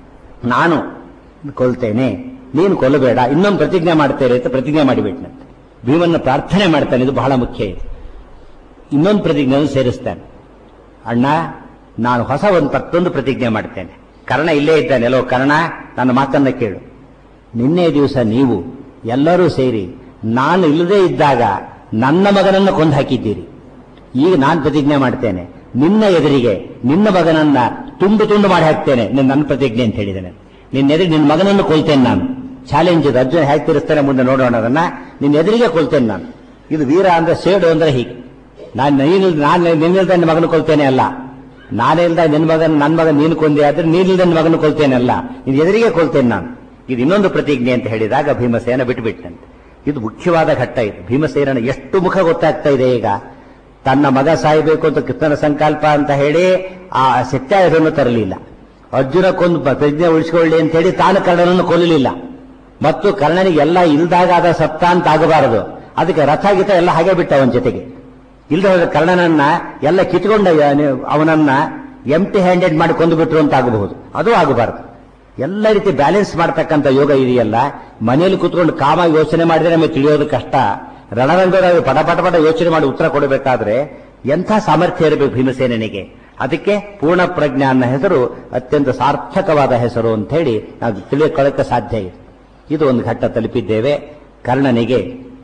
ನಾನು ಕೊಲ್ತೇನೆ ನೀನು ಕೊಲ್ಲಬೇಡ ಇನ್ನೊಂದು ಪ್ರತಿಜ್ಞೆ ಮಾಡ್ತೇನೆ ಅಂತ ಪ್ರತಿಜ್ಞೆ ಮಾಡಿಬಿಟ್ನಂತೆ ಭೀಮನ್ನ ಪ್ರಾರ್ಥನೆ ಮಾಡ್ತಾನೆ ಇದು ಬಹಳ ಮುಖ್ಯ ಇದು ಇನ್ನೊಂದು ಪ್ರತಿಜ್ಞೆಯನ್ನು ಸೇರಿಸ್ತಾನೆ ಅಣ್ಣ ನಾನು ಹೊಸ ಒಂದು ಮತ್ತೊಂದು ಪ್ರತಿಜ್ಞೆ ಮಾಡ್ತೇನೆ ಕರ್ಣ ಇಲ್ಲೇ ಇದ್ದಾನೆ ಎಲ್ಲೋ ಕರ್ಣ ನನ್ನ ಮಾತನ್ನ ಕೇಳು ನಿನ್ನೆ ದಿವಸ ನೀವು ಎಲ್ಲರೂ ಸೇರಿ ನಾನು ಇಲ್ಲದೇ ಇದ್ದಾಗ ನನ್ನ ಮಗನನ್ನು ಕೊಂದು ಹಾಕಿದ್ದೀರಿ ಈಗ ನಾನು ಪ್ರತಿಜ್ಞೆ ಮಾಡ್ತೇನೆ ನಿನ್ನ ಎದುರಿಗೆ ನಿನ್ನ ಮಗನನ್ನ ತುಂಡು ತುಂಡು ಮಾಡಿ ಹಾಕ್ತೇನೆ ನಿನ್ನ ನನ್ನ ಪ್ರತಿಜ್ಞೆ ಅಂತ ಹೇಳಿದ್ದೇನೆ ನಿನ್ನ ಎದುರಿಗೆ ನಿನ್ನ ಮಗನನ್ನು ಕೊಲ್ತೇನೆ ನಾನು ಚಾಲೆಂಜ್ ಇದು ಅರ್ಜುನ ಹೇಗೆ ತಿರುಸ್ತಾನೆ ಮುಂದೆ ನೋಡೋಣ ಅದನ್ನ ನಿನ್ನ ಎದುರಿಗೆ ಕೊಲ್ತೇನೆ ನಾನು ಇದು ವೀರ ಅಂದ್ರೆ ಸೇಡು ಅಂದ್ರೆ ಹೀಗೆ ನಾನು ನೀನು ನಾನು ನಿನ್ನಿಲ್ದ ನಿನ್ನ ಮಗನ ಕೊಲ್ತೇನೆ ಅಲ್ಲ ನಾನಿಲ್ದ ನಿನ್ನ ಮಗನ ನನ್ನ ಮಗನ ನೀನು ಕೊಂದೆ ಆದ್ರೆ ನೀನಿಲ್ದ ನಿನ್ನ ಮಗನ ಕೊಲ್ತೇನೆ ಅಲ್ಲ ನಿನ್ನ ಎದುರಿಗೆ ಕೊಲ್ತೇನೆ ನಾನು ಇದು ಇನ್ನೊಂದು ಪ್ರತಿಜ್ಞೆ ಅಂತ ಹೇಳಿದಾಗ ಭೀಮಸೇನ ಬಿಟ್ಟುಬಿಟ್ಟಂತೆ ಇದು ಮುಖ್ಯವಾದ ಘಟ್ಟ ಇದು ಭೀಮಸೇನ ಎಷ್ಟು ಮುಖ ಗೊತ್ತಾಗ್ತಾ ಇದೆ ಈಗ ತನ್ನ ಮಗ ಸಾಯಬೇಕು ಅಂತ ಕೃಷ್ಣನ ಸಂಕಲ್ಪ ಅಂತ ಹೇಳಿ ಆ ಸತ್ಯಾಯುಧವನ್ನು ತರಲಿಲ್ಲ ಅರ್ಜುನ ಕೊಂದು ಪ್ರಜ್ಞೆ ಉಳಿಸಿಕೊಳ್ಳಿ ಅಂತ ಹೇಳಿ ತಾನು ಕರ್ಣನನ್ನು ಕೊಲ್ಲಲಿಲ್ಲ ಮತ್ತು ಕರ್ಣನಿಗೆ ಎಲ್ಲ ಇಲ್ದಾಗ ಅದ ಸತ್ತ ಅಂತ ಆಗಬಾರದು ಅದಕ್ಕೆ ರಥ ಗೀತ ಎಲ್ಲ ಹಾಗೆ ಬಿಟ್ಟ ಅವನ ಜೊತೆಗೆ ಇಲ್ಲದೆ ಹೋದ ಕರ್ಣನನ್ನ ಎಲ್ಲ ಕಿತ್ಕೊಂಡ ಅವನನ್ನ ಎಂಟಿ ಹ್ಯಾಂಡೆಡ್ ಮಾಡಿ ಕೊಂದು ಬಿಟ್ರು ಅಂತ ಆಗಬಹುದು ಅದು ಆಗಬಾರದು ಎಲ್ಲ ರೀತಿ ಬ್ಯಾಲೆನ್ಸ್ ಮಾಡ್ತಕ್ಕಂಥ ಯೋಗ ಇದೆಯಲ್ಲ ಮನೆಯಲ್ಲಿ ಕೂತ್ಕೊಂಡು ಕಾಮ ಯೋಚನೆ ಮಾಡಿದ್ರೆ ನಮಗೆ ತಿಳಿಯೋದು ಕಷ್ಟ ರಣರಂಗದಲ್ಲಿ ಪಟ ಪಟ ಪಟ ಯೋಚನೆ ಮಾಡಿ ಉತ್ತರ ಕೊಡಬೇಕಾದ್ರೆ ಎಂಥ ಸಾಮರ್ಥ್ಯ ಇರಬೇಕು ಭೀಮಸೇನಿಗೆ ಅದಕ್ಕೆ ಪೂರ್ಣ ಪ್ರಜ್ಞಾ ಅನ್ನೋ ಹೆಸರು ಅತ್ಯಂತ ಸಾರ್ಥಕವಾದ ಹೆಸರು ಅಂತ ಹೇಳಿ ನಾವು ತಿಳಿಯೋಕೊಳ್ಳಕ್ಕೆ ಸಾಧ್ಯ ಇದೆ ಇದು ಒಂದು ಘಟ್ಟ ತಲುಪಿದ್ದೇವೆ ಕರ್ಣನಿಗೆ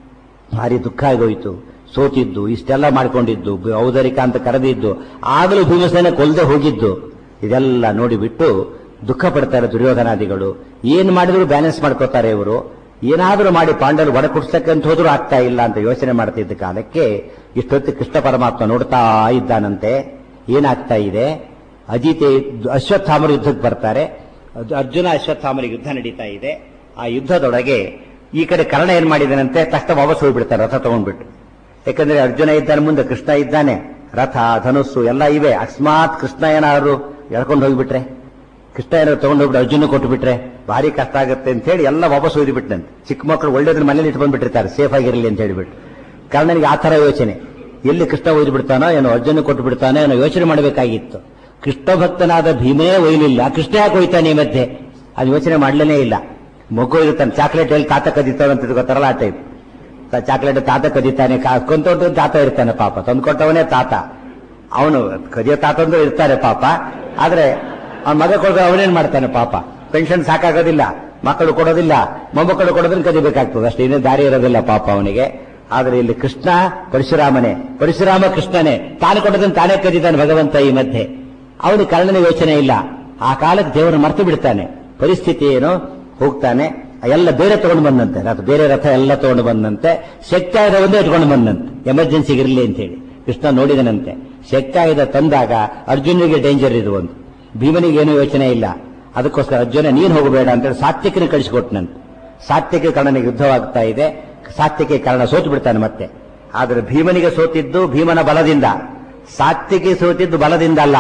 ಭಾರಿ ದುಃಖ ಆಗೋಯ್ತು ಸೋತಿದ್ದು ಇಷ್ಟೆಲ್ಲ ಮಾಡ್ಕೊಂಡಿದ್ದು ಬ- ಔದರಿಕ ಅಂತ ಕರೆದಿದ್ದು ಆಗಲೂ ಭೀಮಸೇನ ಕೊಲ್ಲದೆ ಹೋಗಿದ್ದು ಇದೆಲ್ಲ ನೋಡಿಬಿಟ್ಟು ದುಃಖ ಪಡ್ತಾರೆ ದುರ್ಯೋಧನಾದಿಗಳು ಏನ್ ಮಾಡಿದ್ರು ಬ್ಯಾಲೆನ್ಸ್ ಮಾಡ್ಕೋತಾರೆ ಇವರು ಏನಾದರೂ ಮಾಡಿ ಪಾಂಡವರು ಒಡ ಕುಡ್ಸಕ್ಕಂತ ಹೋದ್ರೂ ಆಗ್ತಾ ಇಲ್ಲ ಅಂತ ಯೋಚನೆ ಮಾಡ್ತಿದ್ದ ಕಾಲಕ್ಕೆ ಇಷ್ಟೊತ್ತು ಕೃಷ್ಣ ಪರಮಾತ್ಮ ನೋಡ್ತಾ ಇದ್ದಾನಂತೆ ಏನಾಗ್ತಾ ಇದೆ ಅಜಿತೆ ಅಶ್ವತ್ಥಾಮರ ಯುದ್ಧಕ್ಕೆ ಬರ್ತಾರೆ ಅದು ಅರ್ಜುನ ಅಶ್ವತ್ಥಾಮರಿಗೆ ಯುದ್ಧ ನಡೀತಾ ಇದೆ ಆ ಯುದ್ಧದೊಳಗೆ ಈ ಕಡೆ ಕರ್ಣ ಏನ್ ಮಾಡಿದಾನಂತೆ ತಕ್ಷಣ ವಾಪಸ್ ಹೋಗ್ಬಿಡ್ತಾರೆ ರಥ ತಗೊಂಡ್ಬಿಟ್ಟು ಯಾಕಂದ್ರೆ ಅರ್ಜುನ ಇದ್ದಾನೆ ಮುಂದೆ ಕೃಷ್ಣ ಇದ್ದಾನೆ ರಥ ಧನುಸ್ಸು ಎಲ್ಲ ಇವೆ ಅಕಸ್ಮಾತ್ ಕೃಷ್ಣ ಏನಾದ್ರು ಎಳ್ಕೊಂಡು ಹೋಗ್ಬಿಟ್ರೆ ಕೃಷ್ಣ ಏನಾದ್ರು ತಗೊಂಡು ಹೋಗ್ಬಿಟ್ಟು ಅರ್ಜುನ ಕೊಟ್ಟು ಬಿಟ್ರೆ ಭಾರಿ ಕಷ್ಟ ಆಗುತ್ತೆ ಅಂತ ಹೇಳಿ ಎಲ್ಲ ವಾಪಸ್ ಒಯ್ದುಬಿಟ್ಟಂತೆ ಚಿಕ್ಕ ಮಕ್ಕಳು ಒಳ್ಳೇದ್ರ ಮನೇಲಿ ಇಟ್ಟು ಬಂದ್ಬಿಟ್ಟಿರ್ತಾರೆ ಸೇಫ್ ಆಗಿರಲಿ ಅಂತ ಹೇಳಿಬಿಟ್ಟು ಕರ್ಣನಿಗೆ ಆ ತರ ಯೋಚನೆ ಎಲ್ಲಿ ಕೃಷ್ಣ ಒಯ್ದು ಬಿಡ್ತಾನೋ ಏನೋ ಅರ್ಜುನ ಕೊಟ್ಟು ಬಿಡ್ತಾನೋ ಏನೋ ಯೋಚನೆ ಮಾಡಬೇಕಾಗಿತ್ತು ಕೃಷ್ಣ ಭಕ್ತನಾದ ಭೀಮೇ ಒಯ್ಲಿಲ್ಲ ಕೃಷ್ಣ ಯಾಕೆ ಒಯ್ತಾನೆ ಈ ಮಧ್ಯೆ ಅದು ಯೋಚನೆ ಮಾಡ್ಲೇನೇ ಇಲ್ಲ ಮಗು ಇರ್ತಾನೆ ಚಾಕ್ಲೇಟ್ ಎಲ್ಲಿ ತಾತ ಕದಿತಾವಂತ ಗೊತ್ತಾರಲ್ಲ ಆ ಟೈಪ್ ಚಾಕ್ಲೇಟ್ ತಾತ ಕದಿತಾನೆ ಕೊಂತ ತಾತ ಇರ್ತಾನೆ ಪಾಪ ತಂದ್ಕೊಟ್ಟವನೇ ತಾತ ಅವನು ಕದಿಯೋ ತಾತ ಅಂದ್ರೆ ಇರ್ತಾರೆ ಪಾಪ ಆದ್ರೆ ಅವ್ನ ಮಗ ಕೊಡೋ ಅವನೇನ್ ಮಾಡ್ತಾನೆ ಪಾಪ ಪೆನ್ಷನ್ ಸಾಕಾಗೋದಿಲ್ಲ ಮಕ್ಕಳು ಕೊಡೋದಿಲ್ಲ ಮೊಮ್ಮಕ್ಕಳು ಕೊಡೋದನ್ನ ಕದಿಬೇಕಾಗ್ತದೆ ಅಷ್ಟೇ ಇನ್ನೇ ದಾರಿ ಇರೋದಿಲ್ಲ ಪಾಪ ಅವನಿಗೆ ಆದ್ರೆ ಇಲ್ಲಿ ಕೃಷ್ಣ ಪರಶುರಾಮನೇ ಪರಶುರಾಮ ಕೃಷ್ಣನೇ ತಾನು ಕೊಡೋದನ್ನ ತಾನೇ ಕದಿತಾನೆ ಭಗವಂತ ಈ ಮಧ್ಯೆ ಅವನು ಕರ್ಣನ ಯೋಚನೆ ಇಲ್ಲ ಆ ಕಾಲಕ್ಕೆ ದೇವರು ಮರ್ತು ಬಿಡ್ತಾನೆ ಪರಿಸ್ಥಿತಿ ಏನು ಹೋಗ್ತಾನೆ ಎಲ್ಲ ಬೇರೆ ತಗೊಂಡು ಬಂದಂತೆ ರಥ ಬೇರೆ ರಥ ಎಲ್ಲ ತಗೊಂಡು ಬಂದಂತೆ ಶಕ್ತಾಯುಧ ಒಂದೇ ಇಟ್ಕೊಂಡು ಬಂದಂತೆ ಎಮರ್ಜೆನ್ಸಿಗೆ ಇರಲಿ ಅಂತ ಹೇಳಿ ಕೃಷ್ಣ ನೋಡಿದನಂತೆ ಶಕ್ತಾಯುಧ ತಂದಾಗ ಅರ್ಜುನಿಗೆ ಡೇಂಜರ್ ಇದು ಒಂದು ಭೀಮನಿಗೆ ಏನೂ ಯೋಚನೆ ಇಲ್ಲ ಅದಕ್ಕೋಸ್ಕರ ಅರ್ಜುನ ನೀನು ಹೋಗಬೇಡ ಅಂತೇಳಿ ಸಾತ್ವಿಕನ ಕಳಿಸಿಕೊಟ್ನಂತೆ ಸಾತ್ವಿಕ ಕರ್ಣನಿಗೆ ಯುದ್ಧವಾಗ್ತಾ ಇದೆ ಸಾತ್ವಿಕ ಕರ್ಣ ಸೋತು ಬಿಡ್ತಾನೆ ಮತ್ತೆ ಆದ್ರೆ ಭೀಮನಿಗೆ ಸೋತಿದ್ದು ಭೀಮನ ಬಲದಿಂದ ಸಾತ್ವಿಕೆ ಸೋತಿದ್ದು ಬಲದಿಂದ ಅಲ್ಲ